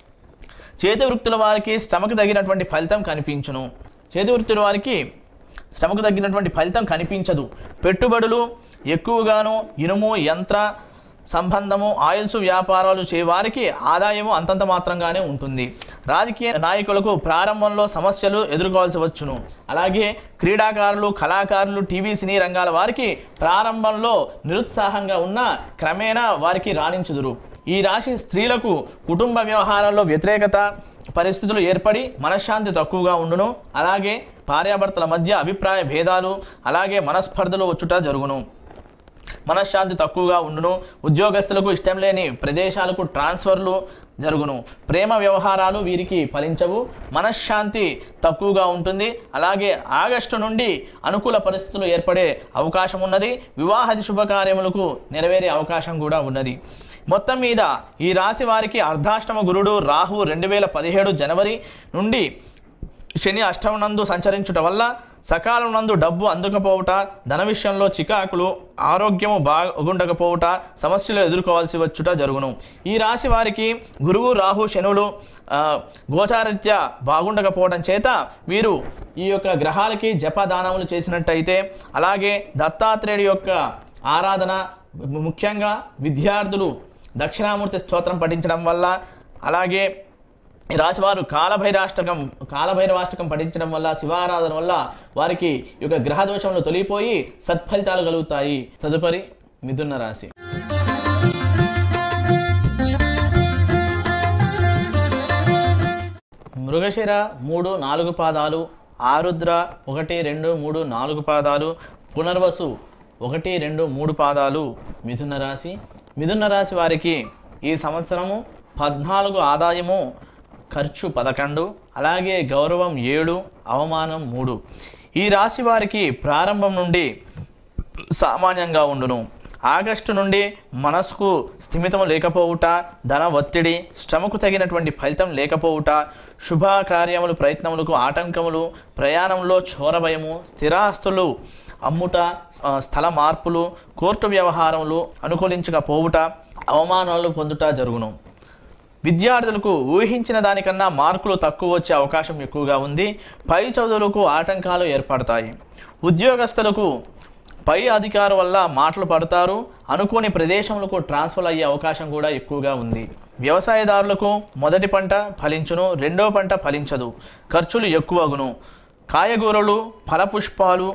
చేతి వృత్తుల వారికి శ్రమకు తగినటువంటి ఫలితం కనిపించును చేతి వృత్తుల వారికి శ్రమకు తగినటువంటి ఫలితం కనిపించదు పెట్టుబడులు ఎక్కువగాను ఇనుము యంత్ర సంబంధము ఆయిల్స్ వ్యాపారాలు చేయవారికి ఆదాయము అంతంత మాత్రంగానే ఉంటుంది రాజకీయ నాయకులకు ప్రారంభంలో సమస్యలు ఎదుర్కోవాల్సి వచ్చును అలాగే క్రీడాకారులు కళాకారులు టీవీ సినీ రంగాల వారికి ప్రారంభంలో నిరుత్సాహంగా ఉన్న క్రమేణా వారికి రాణించుదురు ఈ రాశి స్త్రీలకు కుటుంబ వ్యవహారాల్లో వ్యతిరేకత పరిస్థితులు ఏర్పడి మనశ్శాంతి తక్కువగా ఉండును అలాగే భార్యాభర్తల మధ్య అభిప్రాయ భేదాలు అలాగే మనస్పర్ధలు వచ్చుట జరుగును మనశ్శాంతి తక్కువగా ఉండును ఉద్యోగస్తులకు ఇష్టం లేని ప్రదేశాలకు ట్రాన్స్ఫర్లు జరుగును ప్రేమ వ్యవహారాలు వీరికి ఫలించవు మనశ్శాంతి తక్కువగా ఉంటుంది అలాగే ఆగస్టు నుండి అనుకూల పరిస్థితులు ఏర్పడే అవకాశం ఉన్నది వివాహాది శుభకార్యములకు నెరవేరే అవకాశం కూడా ఉన్నది మొత్తం మీద ఈ రాశి వారికి అర్ధాష్టమ గురుడు రాహు రెండు వేల పదిహేడు జనవరి నుండి శని అష్టమనందు సంచరించుట వల్ల సకాలం నందు డబ్బు అందుకపోవుట ధన విషయంలో చికాకులు ఆరోగ్యము బాగుండకపోవుట సమస్యలు ఎదుర్కోవాల్సి వచ్చుట జరుగును ఈ రాశి వారికి గురువు రాహు శనులు ఆ, గోచారీత్యా బాగుండకపోవడం చేత వీరు ఈ యొక్క గ్రహాలకి జపదానములు చేసినట్టయితే అలాగే దత్తాత్రేయుడి యొక్క ఆరాధన ముఖ్యంగా విద్యార్థులు దక్షిణామూర్తి స్తోత్రం పఠించడం వల్ల అలాగే ఈ రాశివారు కాలభైరాష్టకం కాలభైరవాష్టకం పఠించడం వల్ల శివారాధన వల్ల వారికి ఈ యొక్క గ్రహ దోషములు తొలిగిపోయి సత్ఫలితాలు కలుగుతాయి తదుపరి మిథున రాశి మృగశిర మూడు నాలుగు పాదాలు ఆరుద్ర ఒకటి రెండు మూడు నాలుగు పాదాలు పునర్వసు ఒకటి రెండు మూడు పాదాలు మిథున రాశి మిథున రాశి వారికి ఈ సంవత్సరము పద్నాలుగు ఆదాయము ఖర్చు పదకొండు అలాగే గౌరవం ఏడు అవమానం మూడు ఈ రాశి వారికి ప్రారంభం నుండి సామాన్యంగా ఉండును ఆగస్టు నుండి మనసుకు స్థిమితం లేకపోవుట ధన ఒత్తిడి శ్రమకు తగినటువంటి ఫలితం లేకపోవుట శుభకార్యములు ప్రయత్నములకు ఆటంకములు ప్రయాణంలో చోరభయము స్థిరాస్తులు అమ్ముట ఆ, స్థల మార్పులు కోర్టు వ్యవహారములు అనుకూలించకపోవుట అవమానాలు పొందుట జరుగును విద్యార్థులకు ఊహించిన దానికన్నా మార్కులు తక్కువ వచ్చే అవకాశం ఎక్కువగా ఉంది పై చదువులకు ఆటంకాలు ఏర్పడతాయి ఉద్యోగస్తులకు పై అధికారు వల్ల మాటలు పడతారు అనుకోని ప్రదేశములకు ట్రాన్స్ఫర్ అయ్యే అవకాశం కూడా ఎక్కువగా ఉంది వ్యవసాయదారులకు మొదటి పంట ఫలించును రెండో పంట ఫలించదు ఖర్చులు ఎక్కువగును కాయగూరలు ఫలపుష్పాలు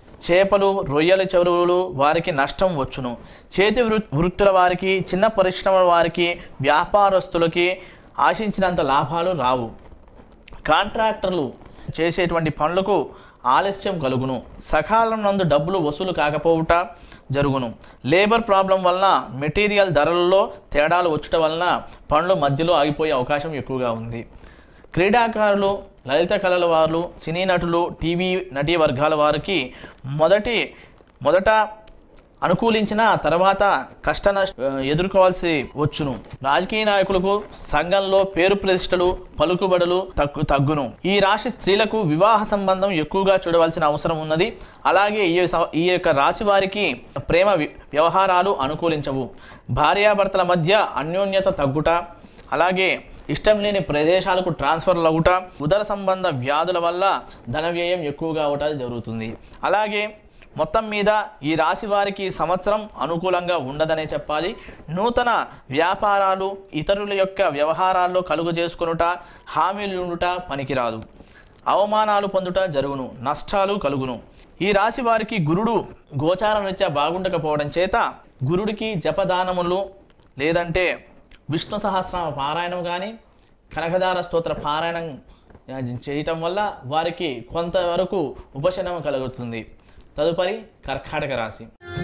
చేపలు రొయ్యల చెరువులు వారికి నష్టం వచ్చును చేతి వృ వృత్తుల వారికి చిన్న పరిశ్రమల వారికి వ్యాపారస్తులకి ఆశించినంత లాభాలు రావు కాంట్రాక్టర్లు చేసేటువంటి పనులకు ఆలస్యం కలుగును సకాలం నందు డబ్బులు వసూలు కాకపోవుట జరుగును లేబర్ ప్రాబ్లం వలన మెటీరియల్ ధరలలో తేడాలు వచ్చుట వలన పనులు మధ్యలో ఆగిపోయే అవకాశం ఎక్కువగా ఉంది క్రీడాకారులు లలిత కళల వారు సినీ నటులు టీవీ నటీ వర్గాల వారికి మొదటి మొదట అనుకూలించిన తర్వాత కష్ట నష్ట ఎదుర్కోవాల్సి వచ్చును రాజకీయ నాయకులకు సంఘంలో పేరు ప్రతిష్టలు పలుకుబడులు తగ్గు తగ్గును ఈ రాశి స్త్రీలకు వివాహ సంబంధం ఎక్కువగా చూడవలసిన అవసరం ఉన్నది అలాగే ఈ స- ఈ యొక్క రాశి వారికి ప్రేమ వి- వ్యవహారాలు అనుకూలించవు భార్యాభర్తల మధ్య అన్యోన్యత తగ్గుట అలాగే ఇష్టం లేని ప్రదేశాలకు ట్రాన్స్ఫర్లు అవుట ఉదర సంబంధ వ్యాధుల వల్ల ధన వ్యయం ఎక్కువగా అవట జరుగుతుంది అలాగే మొత్తం మీద ఈ రాశి వారికి ఈ సంవత్సరం అనుకూలంగా ఉండదనే చెప్పాలి నూతన వ్యాపారాలు ఇతరుల యొక్క వ్యవహారాల్లో కలుగు చేసుకొనుట హామీలు ఉండుట పనికిరాదు అవమానాలు పొందుట జరుగును నష్టాలు కలుగును ఈ రాశి వారికి గురుడు గోచార రీత్యా బాగుండకపోవడం చేత గురుడికి జపదానములు లేదంటే విష్ణు సహస్రనామ పారాయణం కానీ కనకదార స్తోత్ర పారాయణం ఆ, చేయటం వల్ల వారికి కొంతవరకు ఉపశమనం కలుగుతుంది తదుపరి కర్కాటక రాశి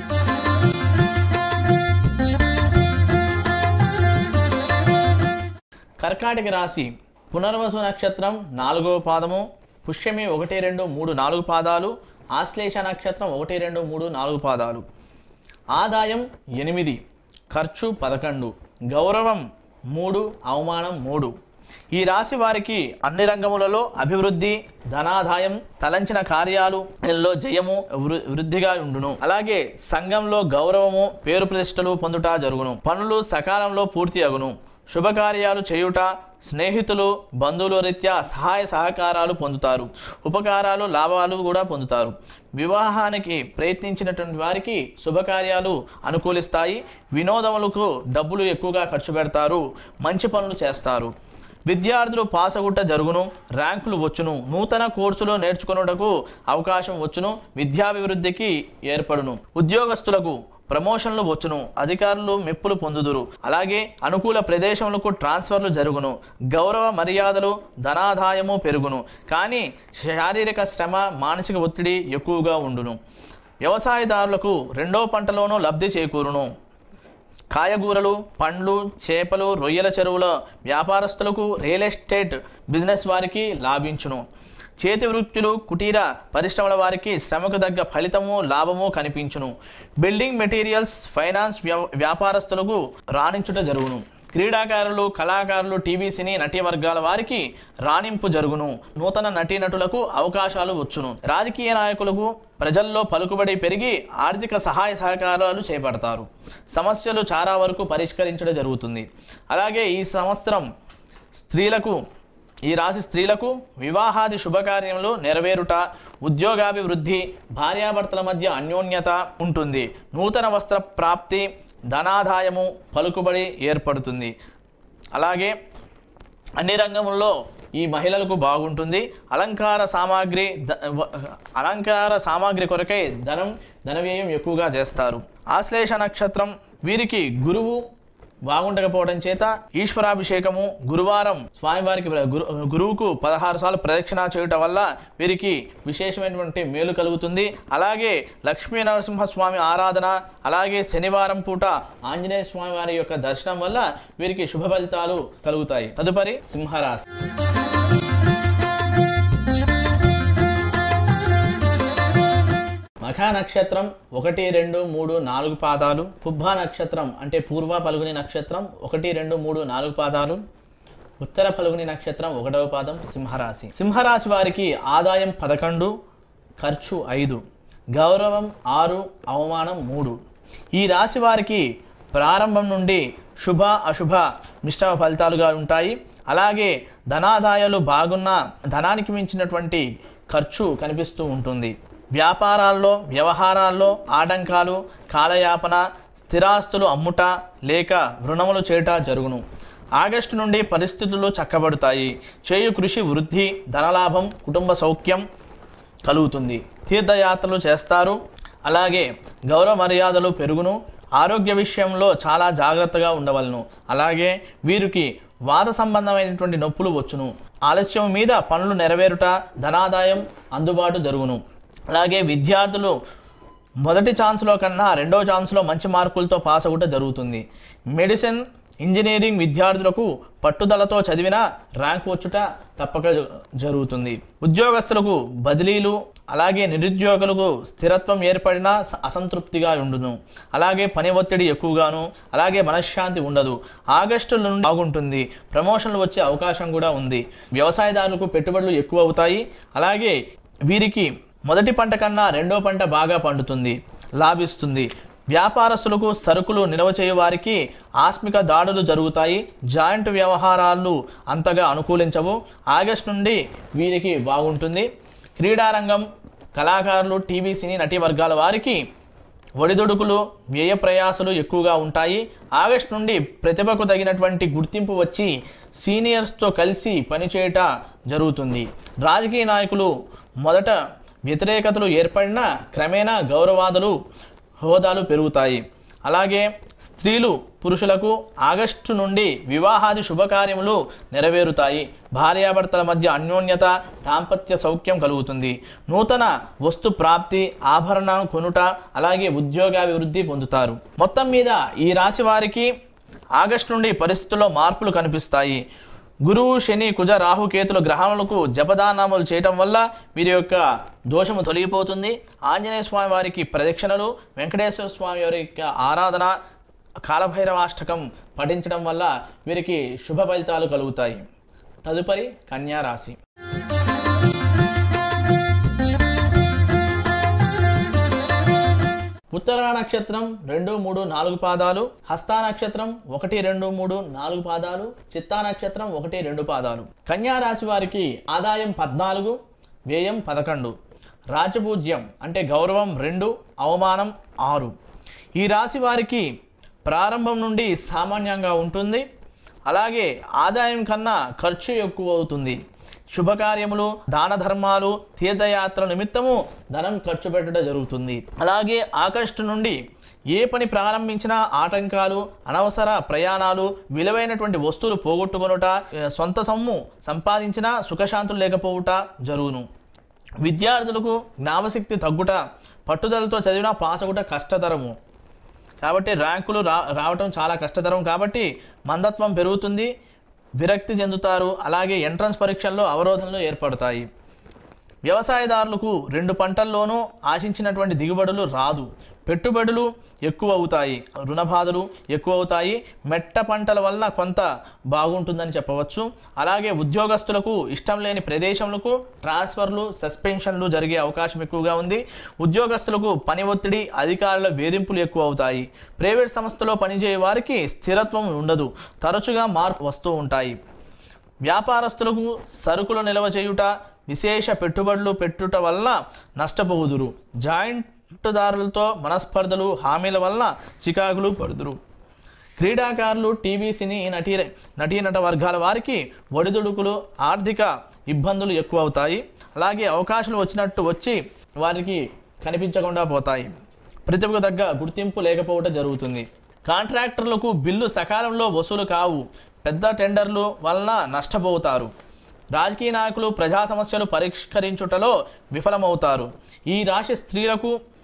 కర్కాటక రాశి పునర్వసు నక్షత్రం నాలుగో పాదము పుష్యమి ఒకటి రెండు మూడు నాలుగు పాదాలు ఆశ్లేష నక్షత్రం ఒకటి రెండు మూడు నాలుగు పాదాలు ఆదాయం ఎనిమిది ఖర్చు పదకొండు గౌరవం మూడు అవమానం మూడు ఈ రాశి వారికి అన్ని రంగములలో అభివృద్ధి ధనాదాయం తలంచిన కార్యాలు జయము వృ- వృద్ధిగా ఉండును అలాగే సంఘంలో గౌరవము పేరు ప్రతిష్టలు పొందుట జరుగును పనులు సకాలంలో పూర్తి అగును శుభకార్యాలు చేయుట స్నేహితులు బంధువుల రీత్యా సహాయ సహకారాలు పొందుతారు ఉపకారాలు లాభాలు కూడా పొందుతారు వివాహానికి ప్రయత్నించినటువంటి వారికి శుభకార్యాలు అనుకూలిస్తాయి వినోదములకు డబ్బులు ఎక్కువగా ఖర్చు పెడతారు మంచి పనులు చేస్తారు విద్యార్థులు పాసగుట్ట జరుగును ర్యాంకులు వచ్చును నూతన కోర్సులు నేర్చుకొనుటకు అవకాశం వచ్చును విద్యాభివృద్ధికి ఏర్పడును ఉద్యోగస్తులకు ప్రమోషన్లు వచ్చును అధికారులు మెప్పులు పొందుదురు అలాగే అనుకూల ప్రదేశములకు ట్రాన్స్ఫర్లు జరుగును గౌరవ మర్యాదలు ధనాదాయము పెరుగును కానీ శారీరక శ్రమ మానసిక ఒత్తిడి ఎక్కువగా ఉండును వ్యవసాయదారులకు రెండో పంటలోనూ లబ్ధి చేకూరును కాయగూరలు పండ్లు చేపలు రొయ్యల చెరువుల వ్యాపారస్తులకు రియల్ ఎస్టేట్ బిజినెస్ వారికి లాభించును చేతి వృత్తులు కుటీర పరిశ్రమల వారికి శ్రమకు తగ్గ ఫలితము లాభము కనిపించును బిల్డింగ్ మెటీరియల్స్ ఫైనాన్స్ వ్యవ- వ్యాపారస్తులకు రాణించుట జరుగును క్రీడాకారులు కళాకారులు టీవీ సినీ నటీ వర్గాల వారికి రాణింపు జరుగును నూతన నటీనటులకు అవకాశాలు వచ్చును రాజకీయ నాయకులకు ప్రజల్లో పలుకుబడి పెరిగి ఆర్థిక సహాయ సహకారాలు చేపడతారు సమస్యలు చాలా వరకు పరిష్కరించడం జరుగుతుంది అలాగే ఈ సంవత్సరం స్త్రీలకు ఈ రాశి స్త్రీలకు వివాహాది శుభకార్యములు నెరవేరుట ఉద్యోగాభివృద్ధి భార్యాభర్తల మధ్య అన్యోన్యత ఉంటుంది నూతన వస్త్ర ప్రాప్తి ధనాదాయము పలుకుబడి ఏర్పడుతుంది అలాగే అన్ని రంగముల్లో ఈ మహిళలకు బాగుంటుంది అలంకార సామాగ్రి ద- వ- అలంకార సామాగ్రి కొరకై ధనం ధన వ్యయం ఎక్కువగా చేస్తారు ఆశ్లేష నక్షత్రం వీరికి గురువు బాగుండకపోవడం చేత ఈశ్వరాభిషేకము గురువారం స్వామివారికి ప్ర- గురు గురువుకు పదహారు సార్లు ప్రదక్షిణ చేయటం వల్ల వీరికి విశేషమైనటువంటి మేలు కలుగుతుంది అలాగే లక్ష్మీ నరసింహస్వామి ఆరాధన అలాగే శనివారం పూట ఆంజనేయ స్వామి వారి యొక్క దర్శనం వల్ల వీరికి శుభ ఫలితాలు కలుగుతాయి తదుపరి సింహరాశి మఖ నక్షత్రం ఒకటి రెండు మూడు నాలుగు పాదాలు పుబ్బ నక్షత్రం అంటే పూర్వ పలుగుని నక్షత్రం ఒకటి రెండు మూడు నాలుగు పాదాలు ఉత్తర పలుగుని నక్షత్రం ఒకటవ పాదం సింహరాశి సింహరాశి వారికి ఆదాయం పదకొండు ఖర్చు ఐదు గౌరవం ఆరు అవమానం మూడు ఈ రాశి వారికి ప్రారంభం నుండి శుభ అశుభ మిశ్రమ ఫలితాలుగా ఉంటాయి అలాగే ధనాదాయాలు బాగున్న ధనానికి మించినటువంటి ఖర్చు కనిపిస్తూ ఉంటుంది వ్యాపారాల్లో వ్యవహారాల్లో ఆటంకాలు కాలయాపన స్థిరాస్తులు అమ్ముట లేక రుణములు చేట జరుగును ఆగస్టు నుండి పరిస్థితులు చక్కబడతాయి చేయు కృషి వృద్ధి ధనలాభం కుటుంబ సౌఖ్యం కలుగుతుంది తీర్థయాత్రలు చేస్తారు అలాగే గౌరవ మర్యాదలు పెరుగును ఆరోగ్య విషయంలో చాలా జాగ్రత్తగా ఉండవలను అలాగే వీరికి వాత సంబంధమైనటువంటి నొప్పులు వచ్చును ఆలస్యం మీద పనులు నెరవేరుట ధనాదాయం అందుబాటు జరుగును అలాగే విద్యార్థులు మొదటి ఛాన్స్లో కన్నా రెండో ఛాన్స్లో మంచి మార్కులతో పాస్ అవ్వటం జరుగుతుంది మెడిసిన్ ఇంజనీరింగ్ విద్యార్థులకు పట్టుదలతో చదివిన ర్యాంక్ వచ్చుట తప్పక జ- జరుగుతుంది ఉద్యోగస్తులకు బదిలీలు అలాగే నిరుద్యోగులకు స్థిరత్వం ఏర్పడినా స- అసంతృప్తిగా ఉండును అలాగే పని ఒత్తిడి ఎక్కువగాను అలాగే మనశ్శాంతి ఉండదు ఆగస్టు నుండి బాగుంటుంది ప్రమోషన్లు వచ్చే అవకాశం కూడా ఉంది వ్యవసాయదారులకు పెట్టుబడులు ఎక్కువ అవుతాయి అలాగే వీరికి మొదటి పంట కన్నా రెండో పంట బాగా పండుతుంది లాభిస్తుంది వ్యాపారస్తులకు సరుకులు నిల్వ చేయు వారికి ఆస్మిక దాడులు జరుగుతాయి జాయింట్ వ్యవహారాలు అంతగా అనుకూలించవు ఆగస్టు నుండి వీరికి బాగుంటుంది క్రీడారంగం కళాకారులు టీవీ సినీ నటీ వర్గాల వారికి ఒడిదుడుకులు వ్యయ ప్రయాసలు ఎక్కువగా ఉంటాయి ఆగస్టు నుండి ప్రతిభకు తగినటువంటి గుర్తింపు వచ్చి సీనియర్స్తో కలిసి పనిచేయట జరుగుతుంది రాజకీయ నాయకులు మొదట వ్యతిరేకతలు ఏర్పడినా క్రమేణా గౌరవాదులు హోదాలు పెరుగుతాయి అలాగే స్త్రీలు పురుషులకు ఆగస్టు నుండి వివాహాది శుభకార్యములు నెరవేరుతాయి భార్యాభర్తల మధ్య అన్యోన్యత దాంపత్య సౌఖ్యం కలుగుతుంది నూతన వస్తు ప్రాప్తి ఆభరణ కొనుట అలాగే ఉద్యోగాభివృద్ధి పొందుతారు మొత్తం మీద ఈ రాశి వారికి ఆగస్టు నుండి పరిస్థితుల్లో మార్పులు కనిపిస్తాయి గురువు శని కుజ రాహు కేతుల గ్రహములకు జపదానములు చేయటం వల్ల వీరి యొక్క దోషము తొలగిపోతుంది ఆంజనేయ స్వామి వారికి ప్రదక్షిణలు వెంకటేశ్వర స్వామి వారి యొక్క ఆరాధన కాలభైరవాష్టకం పఠించడం వల్ల వీరికి శుభ ఫలితాలు కలుగుతాయి తదుపరి కన్యా రాశి ఉత్తర నక్షత్రం రెండు మూడు నాలుగు పాదాలు హస్తా నక్షత్రం ఒకటి రెండు మూడు నాలుగు పాదాలు చిత్తా నక్షత్రం ఒకటి రెండు పాదాలు కన్యా రాశి వారికి ఆదాయం పద్నాలుగు వ్యయం పదకొండు రాజపూజ్యం అంటే గౌరవం రెండు అవమానం ఆరు ఈ రాశి వారికి ప్రారంభం నుండి సామాన్యంగా ఉంటుంది అలాగే ఆదాయం కన్నా ఖర్చు ఎక్కువ అవుతుంది శుభకార్యములు దాన ధర్మాలు తీర్థయాత్ర నిమిత్తము ధనం ఖర్చు పెట్టడం జరుగుతుంది అలాగే ఆగస్టు నుండి ఏ పని ప్రారంభించినా ఆటంకాలు అనవసర ప్రయాణాలు విలువైనటువంటి వస్తువులు పోగొట్టుకొనుట ఏ, సొంత సొమ్ము సంపాదించినా సుఖశాంతులు లేకపోవుట జరుగును విద్యార్థులకు జ్ఞాపశక్తి తగ్గుట పట్టుదలతో చదివినా పాస్ అగుట కష్టతరము కాబట్టి ర్యాంకులు రా రావటం చాలా కష్టతరం కాబట్టి మందత్వం పెరుగుతుంది విరక్తి చెందుతారు అలాగే ఎంట్రన్స్ పరీక్షల్లో అవరోధనలు ఏర్పడతాయి వ్యవసాయదారులకు రెండు పంటల్లోనూ ఆశించినటువంటి దిగుబడులు రాదు పెట్టుబడులు ఎక్కువ అవుతాయి రుణ బాధలు ఎక్కువ అవుతాయి మెట్ట పంటల వల్ల కొంత బాగుంటుందని చెప్పవచ్చు అలాగే ఉద్యోగస్తులకు ఇష్టం లేని ప్రదేశములకు ట్రాన్స్ఫర్లు సస్పెన్షన్లు జరిగే అవకాశం ఎక్కువగా ఉంది ఉద్యోగస్తులకు పని ఒత్తిడి అధికారుల వేధింపులు ఎక్కువ అవుతాయి ప్రైవేట్ సంస్థలో పనిచేయే వారికి స్థిరత్వం ఉండదు తరచుగా మార్పు వస్తూ ఉంటాయి వ్యాపారస్తులకు సరుకులు నిల్వ చేయుట విశేష పెట్టుబడులు పెట్టుట వల్ల నష్టపోదురు జాయింట్దారులతో మనస్పర్ధలు హామీల వల్ల చికాకులు పడుదురు క్రీడాకారులు టీవీ సినీ నటీ నటీనట వర్గాల వారికి ఒడిదుడుకులు ఆర్థిక ఇబ్బందులు ఎక్కువ అవుతాయి అలాగే అవకాశాలు వచ్చినట్టు వచ్చి వారికి కనిపించకుండా పోతాయి ప్రతిభకు తగ్గ గుర్తింపు లేకపోవడం జరుగుతుంది కాంట్రాక్టర్లకు బిల్లు సకాలంలో వసూలు కావు పెద్ద టెండర్లు వలన నష్టపోతారు రాజకీయ నాయకులు ప్రజా సమస్యలు పరిష్కరించుటలో విఫలమవుతారు ఈ రాశి స్త్రీలకు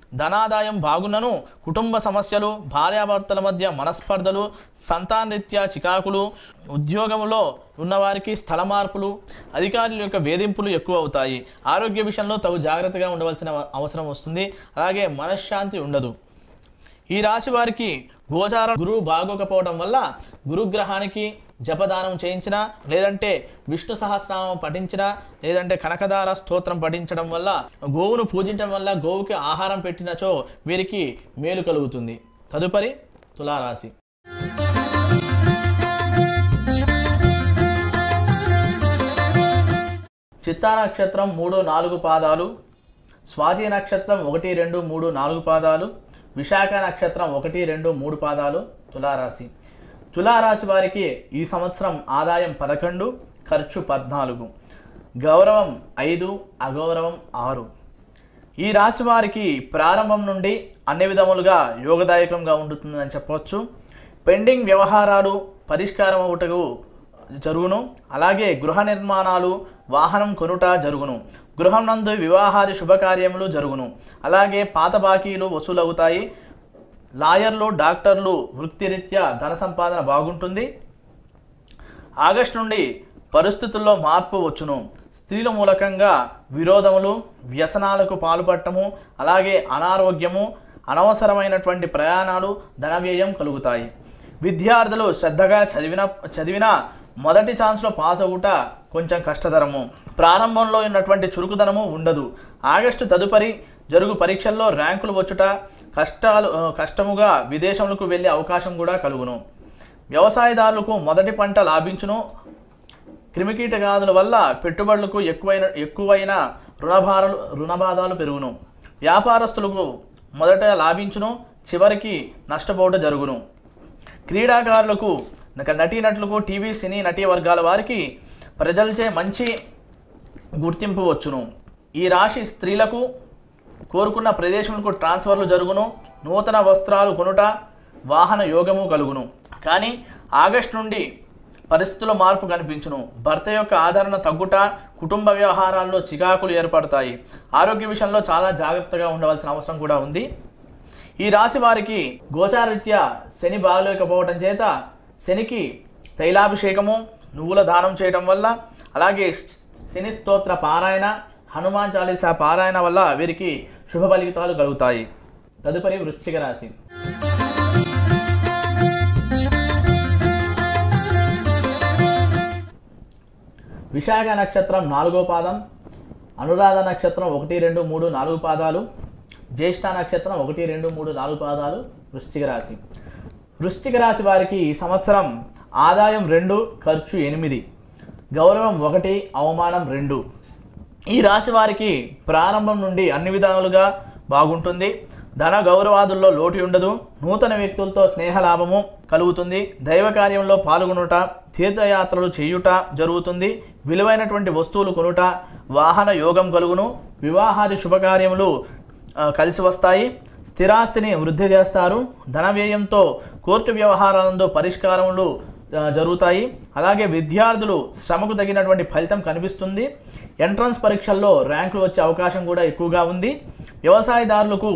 ధనాదాయం బాగున్నను కుటుంబ సమస్యలు భార్యాభర్తల మధ్య మనస్పర్ధలు సంతానరీత్యా చికాకులు ఉద్యోగంలో ఉన్నవారికి స్థల మార్పులు అధికారుల యొక్క వేధింపులు ఎక్కువ అవుతాయి ఆరోగ్య విషయంలో తగు జాగ్రత్తగా ఉండవలసిన అవసరం వస్తుంది అలాగే మనశ్శాంతి ఉండదు ఈ రాశి వారికి గోచార గురువు బాగోకపోవడం వల్ల గురుగ్రహానికి జపదానం చేయించిన లేదంటే విష్ణు సహస్రనామం పఠించిన లేదంటే కనకదార స్తోత్రం పఠించడం వల్ల గోవును పూజించడం వల్ల గోవుకి ఆహారం పెట్టినచో వీరికి మేలు కలుగుతుంది తదుపరి తులారాశి చిత్తా నక్షత్రం మూడు నాలుగు పాదాలు స్వాతి నక్షత్రం ఒకటి రెండు మూడు నాలుగు పాదాలు విశాఖ నక్షత్రం ఒకటి రెండు మూడు పాదాలు తులారాశి తులారాశి వారికి ఈ సంవత్సరం ఆదాయం పదకొండు ఖర్చు పద్నాలుగు గౌరవం ఐదు అగౌరవం ఆరు ఈ రాశి వారికి ప్రారంభం నుండి అన్ని విధములుగా యోగదాయకంగా ఉంటుందని చెప్పవచ్చు పెండింగ్ వ్యవహారాలు పరిష్కారం అవుటకు జరుగును అలాగే గృహ నిర్మాణాలు వాహనం కొనుట జరుగును గృహం నందు వివాహాది శుభకార్యములు జరుగును అలాగే పాత బాకీలు వసూలవుతాయి లాయర్లు డాక్టర్లు వృత్తిరీత్యా ధన సంపాదన బాగుంటుంది ఆగస్టు నుండి పరిస్థితుల్లో మార్పు వచ్చును స్త్రీల మూలకంగా విరోధములు వ్యసనాలకు పాల్పడటము అలాగే అనారోగ్యము అనవసరమైనటువంటి ప్రయాణాలు ధన వ్యయం కలుగుతాయి విద్యార్థులు శ్రద్ధగా చదివిన చదివిన మొదటి ఛాన్స్లో పాస్ అవుట కొంచెం కష్టతరము ప్రారంభంలో ఉన్నటువంటి చురుకుదనము ఉండదు ఆగస్టు తదుపరి జరుగు పరీక్షల్లో ర్యాంకులు వచ్చుట కష్టాలు ఆ, కష్టముగా విదేశములకు వెళ్ళే అవకాశం కూడా కలుగును వ్యవసాయదారులకు మొదటి పంట లాభించును క్రిమికీటకాదుల వల్ల పెట్టుబడులకు ఎక్కువైన ఎక్కువైన రుణభారాలు రుణబాధాలు పెరుగును వ్యాపారస్తులకు మొదట లాభించును చివరికి నష్టపోవట జరుగును క్రీడాకారులకు నక- నటీనటులకు టీవీ సినీ నటీ వర్గాల వారికి ప్రజలచే మంచి గుర్తింపు వచ్చును ఈ రాశి స్త్రీలకు కోరుకున్న ప్రదేశములకు ట్రాన్స్ఫర్లు జరుగును నూతన వస్త్రాలు కొనుట వాహన యోగము కలుగును కానీ ఆగస్టు నుండి పరిస్థితుల మార్పు కనిపించును భర్త యొక్క ఆదరణ తగ్గుట కుటుంబ వ్యవహారాల్లో చికాకులు ఏర్పడతాయి ఆరోగ్య విషయంలో చాలా జాగ్రత్తగా ఉండవలసిన అవసరం కూడా ఉంది ఈ రాశి వారికి గోచారరీత్యా శని బాగలేకపోవటం చేత శనికి తైలాభిషేకము నువ్వుల దానం చేయటం వల్ల అలాగే శని స్తోత్ర పారాయణ హనుమాన్ చాలీసా పారాయణ వల్ల వీరికి శుభ ఫలితాలు కలుగుతాయి తదుపరి వృశ్చిక రాశి విశాఖ నక్షత్రం నాలుగో పాదం అనురాధ నక్షత్రం ఒకటి రెండు మూడు నాలుగు పాదాలు జ్యేష్ఠ నక్షత్రం ఒకటి రెండు మూడు నాలుగు పాదాలు వృశ్చిక రాశి వృశ్చిక రాశి వారికి ఈ సంవత్సరం ఆదాయం రెండు ఖర్చు ఎనిమిది గౌరవం ఒకటి అవమానం రెండు ఈ రాశి వారికి ప్రారంభం నుండి అన్ని విధాలుగా బాగుంటుంది ధన గౌరవాదుల్లో లోటు ఉండదు నూతన వ్యక్తులతో స్నేహ లాభము కలుగుతుంది దైవ కార్యంలో పాల్గొనుట తీర్థయాత్రలు చేయుట జరుగుతుంది విలువైనటువంటి వస్తువులు కొనుట వాహన యోగం కలుగును వివాహాది శుభకార్యములు ఆ, కలిసి వస్తాయి స్థిరాస్తిని వృద్ధి చేస్తారు ధన వ్యయంతో కోర్టు వ్యవహారాలందు పరిష్కారములు ఆ, జరుగుతాయి అలాగే విద్యార్థులు శ్రమకు తగినటువంటి ఫలితం కనిపిస్తుంది ఎంట్రన్స్ పరీక్షల్లో ర్యాంకులు వచ్చే అవకాశం కూడా ఎక్కువగా ఉంది వ్యవసాయదారులకు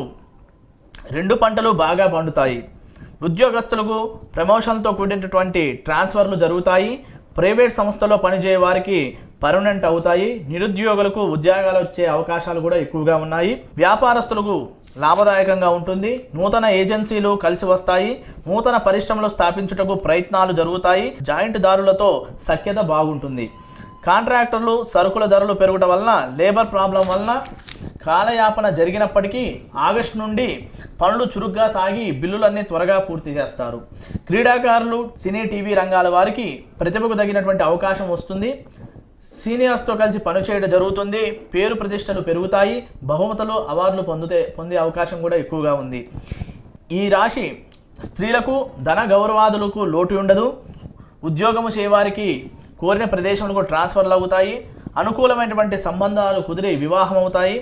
రెండు పంటలు బాగా పండుతాయి ఉద్యోగస్తులకు ప్రమోషన్తో కూడినటువంటి ట్రాన్స్ఫర్లు జరుగుతాయి ప్రైవేట్ సంస్థలో పనిచేయ వారికి పర్మనెంట్ అవుతాయి నిరుద్యోగులకు ఉద్యోగాలు వచ్చే అవకాశాలు కూడా ఎక్కువగా ఉన్నాయి వ్యాపారస్తులకు లాభదాయకంగా ఉంటుంది నూతన ఏజెన్సీలు కలిసి వస్తాయి నూతన పరిశ్రమలు స్థాపించుటకు ప్రయత్నాలు జరుగుతాయి జాయింట్ దారులతో సఖ్యత బాగుంటుంది కాంట్రాక్టర్లు సరుకుల ధరలు పెరుగుట వలన లేబర్ ప్రాబ్లం వలన కాలయాపన జరిగినప్పటికీ ఆగస్టు నుండి పనులు చురుగ్గా సాగి బిల్లులన్నీ త్వరగా పూర్తి చేస్తారు క్రీడాకారులు సినీ టీవీ రంగాల వారికి ప్రతిభకు తగినటువంటి అవకాశం వస్తుంది సీనియర్స్తో కలిసి పనిచేయడం జరుగుతుంది పేరు ప్రతిష్టలు పెరుగుతాయి బహుమతులు అవార్డులు పొందితే పొందే అవకాశం కూడా ఎక్కువగా ఉంది ఈ రాశి స్త్రీలకు ధన గౌరవాదులకు లోటు ఉండదు ఉద్యోగము చేయవారికి కోరిన ప్రదేశంలో ట్రాన్స్ఫర్లు అవుతాయి అనుకూలమైనటువంటి సంబంధాలు కుదిరి వివాహం అవుతాయి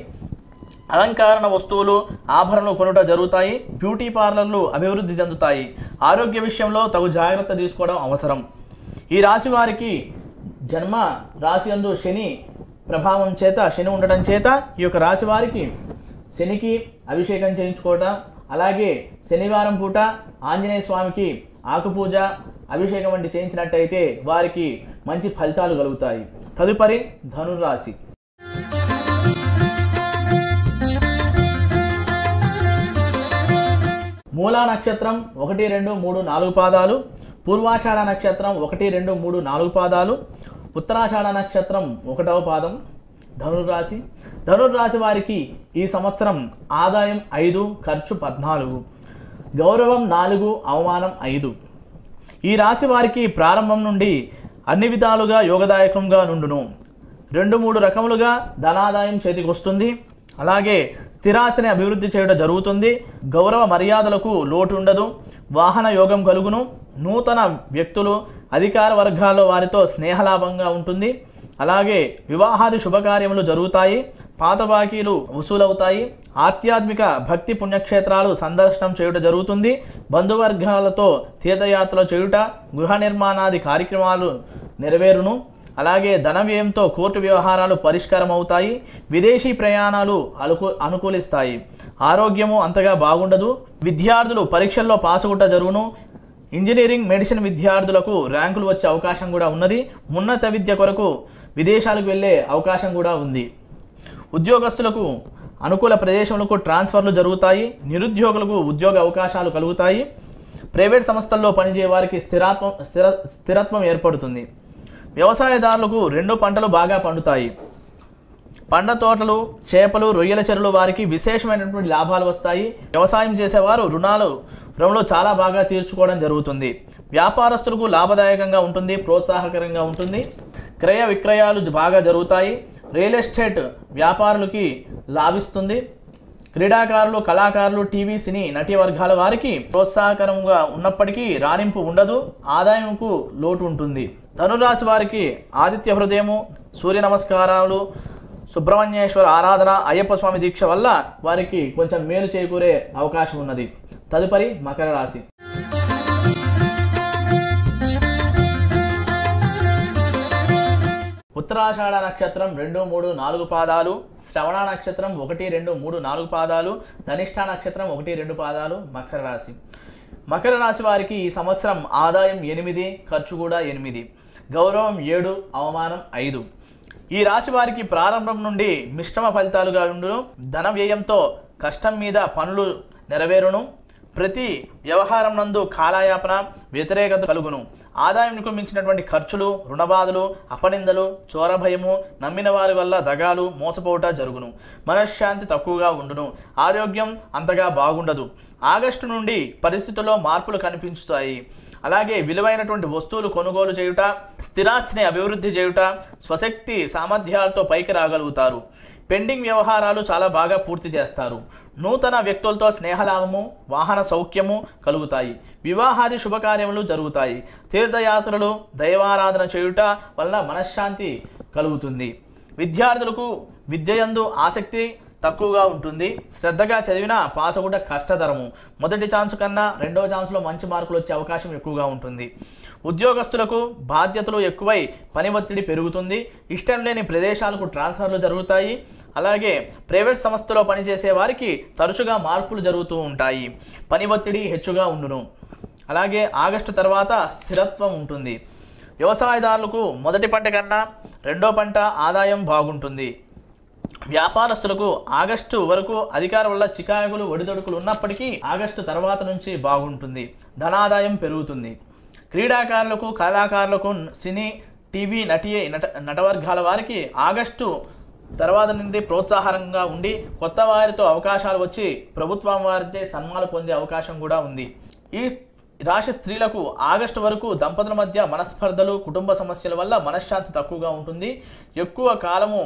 అలంకరణ వస్తువులు ఆభరణలు కొనుట జరుగుతాయి బ్యూటీ పార్లర్లు అభివృద్ధి చెందుతాయి ఆరోగ్య విషయంలో తగు జాగ్రత్త తీసుకోవడం అవసరం ఈ రాశి వారికి జన్మ రాశి యందు శని ప్రభావం చేత శని ఉండటం చేత ఈ యొక్క రాశి వారికి శనికి అభిషేకం చేయించుకోవటం అలాగే శనివారం పూట ఆంజనేయ స్వామికి ఆకుపూజ అభిషేకం వంటి చేయించినట్టయితే వారికి మంచి ఫలితాలు కలుగుతాయి తదుపరి ధనురాశి మూలా నక్షత్రం ఒకటి రెండు మూడు నాలుగు పాదాలు పూర్వాషాఢ నక్షత్రం ఒకటి రెండు మూడు నాలుగు పాదాలు ఉత్తరాషాఢ నక్షత్రం ఒకటవ పాదం ధనుర్రాశి ధనుర్రాశి వారికి ఈ సంవత్సరం ఆదాయం ఐదు ఖర్చు పద్నాలుగు గౌరవం నాలుగు అవమానం ఐదు ఈ రాశి వారికి ప్రారంభం నుండి అన్ని విధాలుగా యోగదాయకంగా నుండును రెండు మూడు రకములుగా ధనాదాయం చేతికి వస్తుంది అలాగే స్థిరాస్తిని అభివృద్ధి చేయడం జరుగుతుంది గౌరవ మర్యాదలకు లోటు ఉండదు వాహన యోగం కలుగును నూతన వ్యక్తులు అధికార వర్గాల్లో వారితో స్నేహలాభంగా ఉంటుంది అలాగే వివాహాది శుభకార్యములు జరుగుతాయి పాత బాకీలు వసూలవుతాయి ఆధ్యాత్మిక భక్తి పుణ్యక్షేత్రాలు సందర్శనం చేయుట జరుగుతుంది బంధువర్గాలతో తీర్థయాత్రలు చేయుట గృహ నిర్మాణాది కార్యక్రమాలు నెరవేరును అలాగే ధన వ్యయంతో కోర్టు వ్యవహారాలు పరిష్కారం అవుతాయి విదేశీ ప్రయాణాలు అనుకూ అనుకూలిస్తాయి ఆరోగ్యము అంతగా బాగుండదు విద్యార్థులు పరీక్షల్లో పాసుగుట్ట జరుగును ఇంజనీరింగ్ మెడిసిన్ విద్యార్థులకు ర్యాంకులు వచ్చే అవకాశం కూడా ఉన్నది ఉన్నత విద్య కొరకు విదేశాలకు వెళ్ళే అవకాశం కూడా ఉంది ఉద్యోగస్తులకు అనుకూల ప్రదేశములకు ట్రాన్స్ఫర్లు జరుగుతాయి నిరుద్యోగులకు ఉద్యోగ అవకాశాలు కలుగుతాయి ప్రైవేట్ సంస్థల్లో పనిచేయ వారికి స్థిరత్వం స్థిర స్థిరత్వం ఏర్పడుతుంది వ్యవసాయదారులకు రెండు పంటలు బాగా పండుతాయి పండ్ల తోటలు చేపలు రొయ్యల చెరువులు వారికి విశేషమైనటువంటి లాభాలు వస్తాయి వ్యవసాయం చేసేవారు రుణాలు రుణంలో చాలా బాగా తీర్చుకోవడం జరుగుతుంది వ్యాపారస్తులకు లాభదాయకంగా ఉంటుంది ప్రోత్సాహకరంగా ఉంటుంది క్రయ విక్రయాలు బాగా జరుగుతాయి రియల్ ఎస్టేట్ వ్యాపారులకి లాభిస్తుంది క్రీడాకారులు కళాకారులు టీవీ సినీ నటి వర్గాల వారికి ప్రోత్సాహకరంగా ఉన్నప్పటికీ రాణింపు ఉండదు ఆదాయంకు లోటు ఉంటుంది ధనురాశి వారికి ఆదిత్య హృదయము సూర్య నమస్కారాలు సుబ్రహ్మణ్యేశ్వర ఆరాధన అయ్యప్ప స్వామి దీక్ష వల్ల వారికి కొంచెం మేలు చేకూరే అవకాశం ఉన్నది తదుపరి మకర రాశి ఉత్తరాషాఢ నక్షత్రం రెండు మూడు నాలుగు పాదాలు శ్రవణ నక్షత్రం ఒకటి రెండు మూడు నాలుగు పాదాలు ధనిష్ట నక్షత్రం ఒకటి రెండు పాదాలు మకర రాశి మకర రాశి వారికి ఈ సంవత్సరం ఆదాయం ఎనిమిది ఖర్చు కూడా ఎనిమిది గౌరవం ఏడు అవమానం ఐదు ఈ రాశి వారికి ప్రారంభం నుండి మిశ్రమ ఫలితాలుగా ఉండును ధన వ్యయంతో కష్టం మీద పనులు నెరవేరును ప్రతి వ్యవహారం నందు కాలయాపన వ్యతిరేకత కలుగును ఆదాయంకు మించినటువంటి ఖర్చులు రుణబాధలు అపనిందలు చోరభయము నమ్మిన వారి వల్ల దగాలు మోసపోవట జరుగును మనశ్శాంతి తక్కువగా ఉండును ఆరోగ్యం అంతగా బాగుండదు ఆగస్టు నుండి పరిస్థితుల్లో మార్పులు కనిపించుతాయి అలాగే విలువైనటువంటి వస్తువులు కొనుగోలు చేయుట స్థిరాస్తిని అభివృద్ధి చేయుట స్వశక్తి సామర్థ్యాలతో పైకి రాగలుగుతారు పెండింగ్ వ్యవహారాలు చాలా బాగా పూర్తి చేస్తారు నూతన వ్యక్తులతో స్నేహలాభము వాహన సౌఖ్యము కలుగుతాయి వివాహాది శుభకార్యములు జరుగుతాయి తీర్థయాత్రలు దైవారాధన చేయుట వల్ల మనశ్శాంతి కలుగుతుంది విద్యార్థులకు విద్యయందు ఆసక్తి తక్కువగా ఉంటుంది శ్రద్ధగా చదివినా పాస్ అవ్వట కష్టతరము మొదటి ఛాన్స్ కన్నా రెండవ ఛాన్స్లో మంచి మార్కులు వచ్చే అవకాశం ఎక్కువగా ఉంటుంది ఉద్యోగస్తులకు బాధ్యతలు ఎక్కువై పని ఒత్తిడి పెరుగుతుంది ఇష్టం లేని ప్రదేశాలకు ట్రాన్స్ఫర్లు జరుగుతాయి అలాగే ప్రైవేట్ సంస్థలో పనిచేసే వారికి తరచుగా మార్పులు జరుగుతూ ఉంటాయి పని ఒత్తిడి హెచ్చుగా ఉండును అలాగే ఆగస్టు తర్వాత స్థిరత్వం ఉంటుంది వ్యవసాయదారులకు మొదటి పంట కన్నా రెండో పంట ఆదాయం బాగుంటుంది వ్యాపారస్తులకు ఆగస్టు వరకు అధికారం వల్ల చికాకులు ఒడిదొడుకులు ఉన్నప్పటికీ ఆగస్టు తర్వాత నుంచి బాగుంటుంది ధనాదాయం పెరుగుతుంది క్రీడాకారులకు కళాకారులకు సినీ టీవీ నటి నట నటవర్గాల వారికి ఆగస్టు తర్వాత నుండి ప్రోత్సాహంగా ఉండి కొత్త వారితో అవకాశాలు వచ్చి ప్రభుత్వం వారిచే సన్మానాలు పొందే అవకాశం కూడా ఉంది ఈ రాశి స్త్రీలకు ఆగస్టు వరకు దంపతుల మధ్య మనస్పర్ధలు కుటుంబ సమస్యల వల్ల మనశ్శాంతి తక్కువగా ఉంటుంది ఎక్కువ కాలము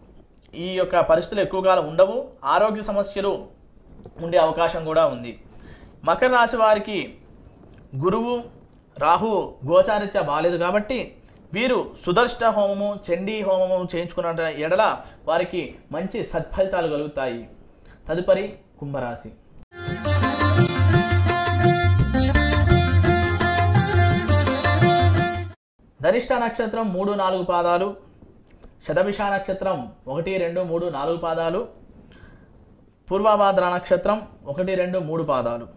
ఈ యొక్క పరిస్థితులు ఎక్కువ కాలం ఉండవు ఆరోగ్య సమస్యలు ఉండే అవకాశం కూడా ఉంది మకర రాశి వారికి గురువు రాహు గోచారిత్య బాలేదు కాబట్టి వీరు సుదర్శన హోమము చండీ హోమము చేయించుకున్న ఎడల వారికి మంచి సత్ఫలితాలు కలుగుతాయి తదుపరి కుంభరాశి ధనిష్ట నక్షత్రం మూడు నాలుగు పాదాలు శతభిష నక్షత్రం ఒకటి రెండు మూడు నాలుగు పాదాలు పూర్వభాద్ర నక్షత్రం ఒకటి రెండు మూడు పాదాలు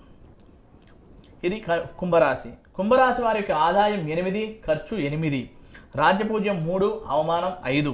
ఇది క- కుంభరాశి కుంభరాశి వారి యొక్క ఆదాయం ఎనిమిది ఖర్చు ఎనిమిది రాజ్యపూజ్యం మూడు అవమానం ఐదు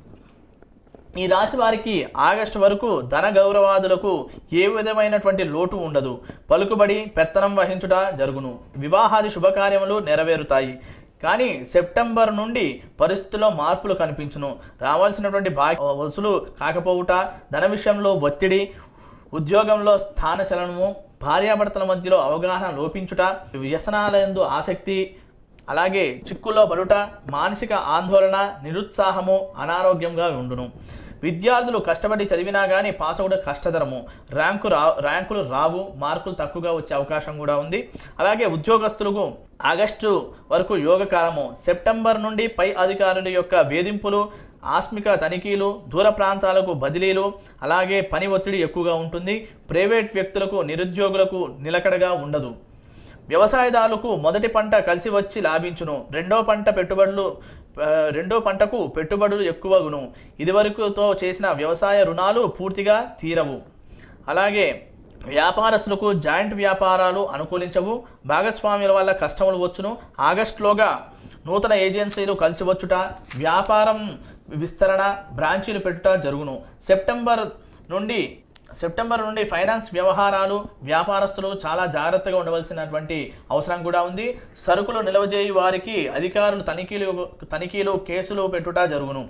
ఈ రాశి వారికి ఆగస్టు వరకు ధన గౌరవాదులకు ఏ విధమైనటువంటి లోటు ఉండదు పలుకుబడి పెత్తనం వహించుట జరుగును వివాహాది శుభకార్యములు నెరవేరుతాయి కానీ సెప్టెంబర్ నుండి పరిస్థితుల్లో మార్పులు కనిపించును రావాల్సినటువంటి బా వసూలు కాకపోవుట ధన విషయంలో ఒత్తిడి ఉద్యోగంలో స్థానచలనము భార్యాభర్తల మధ్యలో అవగాహన లోపించుట వ్యసనాలందు ఆసక్తి అలాగే చిక్కుల్లో పడుట మానసిక ఆందోళన నిరుత్సాహము అనారోగ్యంగా ఉండును విద్యార్థులు కష్టపడి చదివినా కానీ పాస్ అవ్వడం కష్టతరము ర్యాంకు రా ర్యాంకులు రావు మార్కులు తక్కువగా వచ్చే అవకాశం కూడా ఉంది అలాగే ఉద్యోగస్తులకు ఆగస్టు వరకు యోగకాలము సెప్టెంబర్ నుండి పై అధికారుల యొక్క వేధింపులు ఆస్మిక తనిఖీలు దూర ప్రాంతాలకు బదిలీలు అలాగే పని ఒత్తిడి ఎక్కువగా ఉంటుంది ప్రైవేట్ వ్యక్తులకు నిరుద్యోగులకు నిలకడగా ఉండదు వ్యవసాయదారులకు మొదటి పంట కలిసి వచ్చి లాభించును రెండో పంట పెట్టుబడులు ఆ, రెండో పంటకు పెట్టుబడులు ఎక్కువగును ఇదివరకుతో చేసిన వ్యవసాయ రుణాలు పూర్తిగా తీరవు అలాగే వ్యాపారస్తులకు జాయింట్ వ్యాపారాలు అనుకూలించవు భాగస్వామ్యుల వల్ల కష్టములు వచ్చును ఆగస్టులోగా నూతన ఏజెన్సీలు కలిసి వచ్చుట వ్యాపారం విస్తరణ బ్రాంచీలు పెట్టుట జరుగును సెప్టెంబర్ నుండి సెప్టెంబర్ నుండి ఫైనాన్స్ వ్యవహారాలు వ్యాపారస్తులు చాలా జాగ్రత్తగా ఉండవలసినటువంటి అవసరం కూడా ఉంది సరుకులు నిల్వజేయు వారికి అధికారులు తనిఖీలు తనిఖీలు కేసులు పెట్టుట జరుగును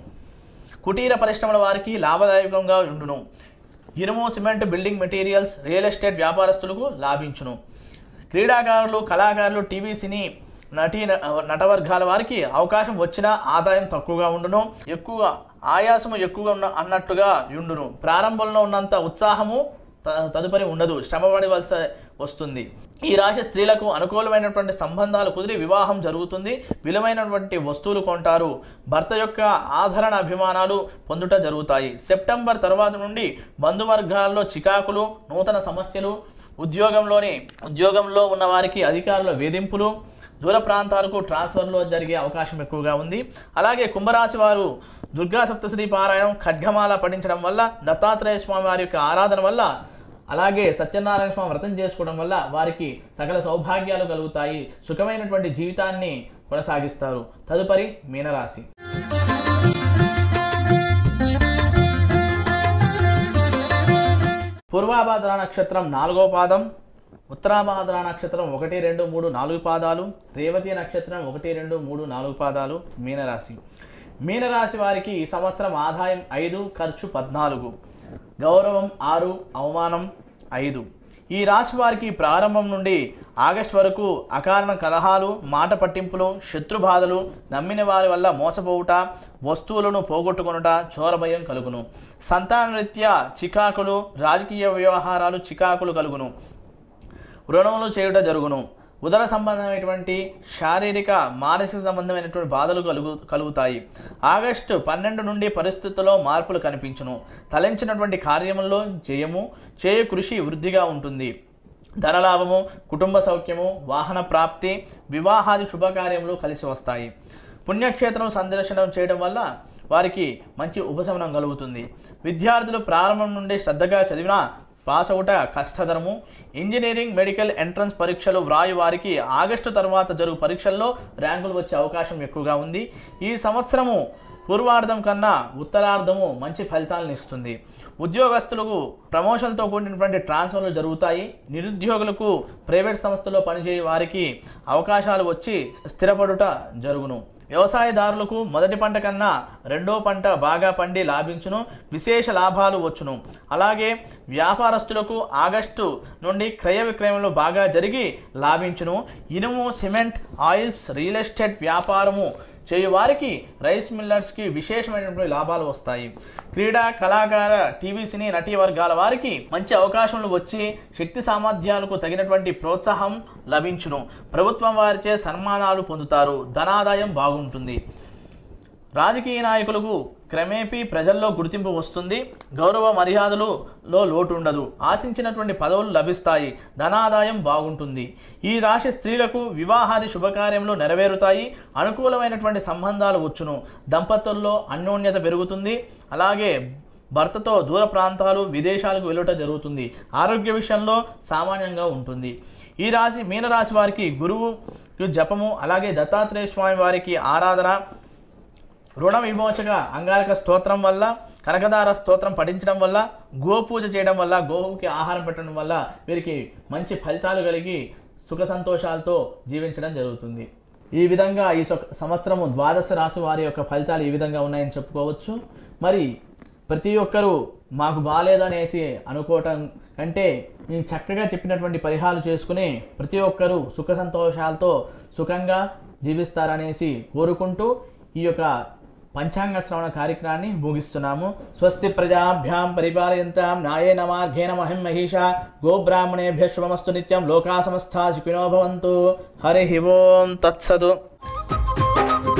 కుటీర పరిశ్రమల వారికి లాభదాయకంగా ఉండును ఇనుము cement building materials real estate వ్యాపారస్తులకు లాభించును క్రీడాకారులు కళాకారులు టీవీ సినీ నటీ నటవర్గాల వారికి అవకాశం వచ్చినా ఆదాయం తక్కువగా ఉండును ఎక్కువ ఆయాసము ఎక్కువగా ఉన్న అన్నట్టుగా ఉండును ప్రారంభంలో ఉన్నంత ఉత్సాహము త- తదుపరి ఉండదు శ్రమపడవలసి వస్తుంది ఈ రాశి స్త్రీలకు అనుకూలమైనటువంటి సంబంధాలు కుదిరి వివాహం జరుగుతుంది విలువైనటువంటి వస్తువులు కొంటారు భర్త యొక్క ఆదరణ అభిమానాలు పొందుట జరుగుతాయి సెప్టెంబర్ తర్వాత నుండి బంధువర్గాల్లో చికాకులు నూతన సమస్యలు ఉద్యోగంలోని ఉద్యోగంలో ఉన్న వారికి అధికారుల వేధింపులు దూర ప్రాంతాలకు ట్రాన్స్ఫర్లో జరిగే అవకాశం ఎక్కువగా ఉంది అలాగే కుంభరాశి వారు దుర్గా సప్తశతి పారాయణం ఖడ్గమాల పఠించడం వల్ల దత్తాత్రేయ స్వామి వారి యొక్క ఆరాధన వల్ల అలాగే సత్యనారాయణ స్వామి వ్రతం చేసుకోవడం వల్ల వారికి సకల సౌభాగ్యాలు కలుగుతాయి సుఖమైనటువంటి జీవితాన్ని కొనసాగిస్తారు తదుపరి మీనరాశి పూర్వాభాద్ర నక్షత్రం నాలుగో పాదం ఉత్తరాభాద్ర నక్షత్రం ఒకటి రెండు మూడు నాలుగు పాదాలు రేవతి నక్షత్రం ఒకటి రెండు మూడు నాలుగు పాదాలు మీనరాశి మీనరాశి వారికి ఈ సంవత్సరం ఆదాయం ఐదు ఖర్చు పద్నాలుగు గౌరవం ఆరు అవమానం ఐదు ఈ రాశి వారికి ప్రారంభం నుండి ఆగస్టు వరకు అకారణ కలహాలు మాట పట్టింపులు శత్రుబాధలు నమ్మిన వారి వల్ల మోసపోవుట వస్తువులను పోగొట్టుకొనుట చోరభయం కలుగును సంతానరీత్యా చికాకులు రాజకీయ వ్యవహారాలు చికాకులు కలుగును రుణములు చేయుట జరుగును ఉదర సంబంధమైనటువంటి శారీరక మానసిక సంబంధమైనటువంటి బాధలు కలుగు కలుగుతాయి ఆగస్టు పన్నెండు నుండి పరిస్థితుల్లో మార్పులు కనిపించును తలంచినటువంటి కార్యముల్లో జయము చేయు కృషి వృద్ధిగా ఉంటుంది ధనలాభము కుటుంబ సౌఖ్యము వాహన ప్రాప్తి వివాహాది శుభకార్యములు కలిసి వస్తాయి పుణ్యక్షేత్రం సందర్శనం చేయడం వల్ల వారికి మంచి ఉపశమనం కలుగుతుంది విద్యార్థులు ప్రారంభం నుండి శ్రద్ధగా చదివినా పాస్ అవుట కష్టతరము ఇంజనీరింగ్ మెడికల్ ఎంట్రన్స్ పరీక్షలు వ్రాయు వారికి ఆగస్టు తర్వాత జరుగు పరీక్షల్లో ర్యాంకులు వచ్చే అవకాశం ఎక్కువగా ఉంది ఈ సంవత్సరము పూర్వార్ధం కన్నా ఉత్తరార్ధము మంచి ఫలితాలను ఇస్తుంది ఉద్యోగస్తులకు ప్రమోషన్తో కూడినటువంటి ట్రాన్స్ఫర్లు జరుగుతాయి నిరుద్యోగులకు ప్రైవేట్ సంస్థల్లో పనిచేయు వారికి అవకాశాలు వచ్చి స్థిరపడుట జరుగును వ్యవసాయదారులకు మొదటి పంట కన్నా రెండో పంట బాగా పండి లాభించును విశేష లాభాలు వచ్చును అలాగే వ్యాపారస్తులకు ఆగస్టు నుండి క్రయ విక్రయములు బాగా జరిగి లాభించును ఇనుము సిమెంట్ ఆయిల్స్ రియల్ ఎస్టేట్ వ్యాపారము చేయు వారికి రైస్ మిల్లర్స్కి విశేషమైనటువంటి లాభాలు వస్తాయి క్రీడా కళాకార టీవీ సినీ నటీ వర్గాల వారికి మంచి అవకాశములు వచ్చి శక్తి సామర్థ్యాలకు తగినటువంటి ప్రోత్సాహం లభించును ప్రభుత్వం వారిచే సన్మానాలు పొందుతారు ధనాదాయం బాగుంటుంది రాజకీయ నాయకులకు క్రమేపీ ప్రజల్లో గుర్తింపు వస్తుంది గౌరవ మర్యాదలులో లోటు ఉండదు ఆశించినటువంటి పదవులు లభిస్తాయి ధనాదాయం బాగుంటుంది ఈ రాశి స్త్రీలకు వివాహాది శుభకార్యములు నెరవేరుతాయి అనుకూలమైనటువంటి సంబంధాలు వచ్చును దంపతుల్లో అన్యోన్యత పెరుగుతుంది అలాగే భర్తతో దూర ప్రాంతాలు విదేశాలకు వెళ్ళటం జరుగుతుంది ఆరోగ్య విషయంలో సామాన్యంగా ఉంటుంది ఈ రాశి మీనరాశి వారికి గురువు జపము అలాగే దత్తాత్రేయ స్వామి వారికి ఆరాధన రుణ విమోచక అంగారక స్తోత్రం వల్ల కనకదార స్తోత్రం పఠించడం వల్ల గోపూజ చేయడం వల్ల గోవుకి ఆహారం పెట్టడం వల్ల వీరికి మంచి ఫలితాలు కలిగి సుఖ సంతోషాలతో జీవించడం జరుగుతుంది ఈ విధంగా ఈ సొ- సంవత్సరము ద్వాదశ రాశి వారి యొక్క ఫలితాలు ఈ విధంగా ఉన్నాయని చెప్పుకోవచ్చు మరి ప్రతి ఒక్కరూ మాకు బాగాలేదనేసి అనుకోవటం కంటే నేను చక్కగా చెప్పినటువంటి పరిహారాలు చేసుకుని ప్రతి ఒక్కరూ సుఖ సంతోషాలతో సుఖంగా జీవిస్తారనేసి కోరుకుంటూ ఈ యొక్క పంచాంగ శ్రవణ కార్యక్రమాన్ని ముగిస్తున్నాము స్వస్తి ప్రజాభ్యాం పరిపాలయంతాం న్యాయేన మార్గేణ మహిం మహిష గోబ్రాహ్మణేభ్య శుభమస్తు నిత్యం లోకా సమస్తా సుఖినో భవంతు హరి ఓం తత్సదు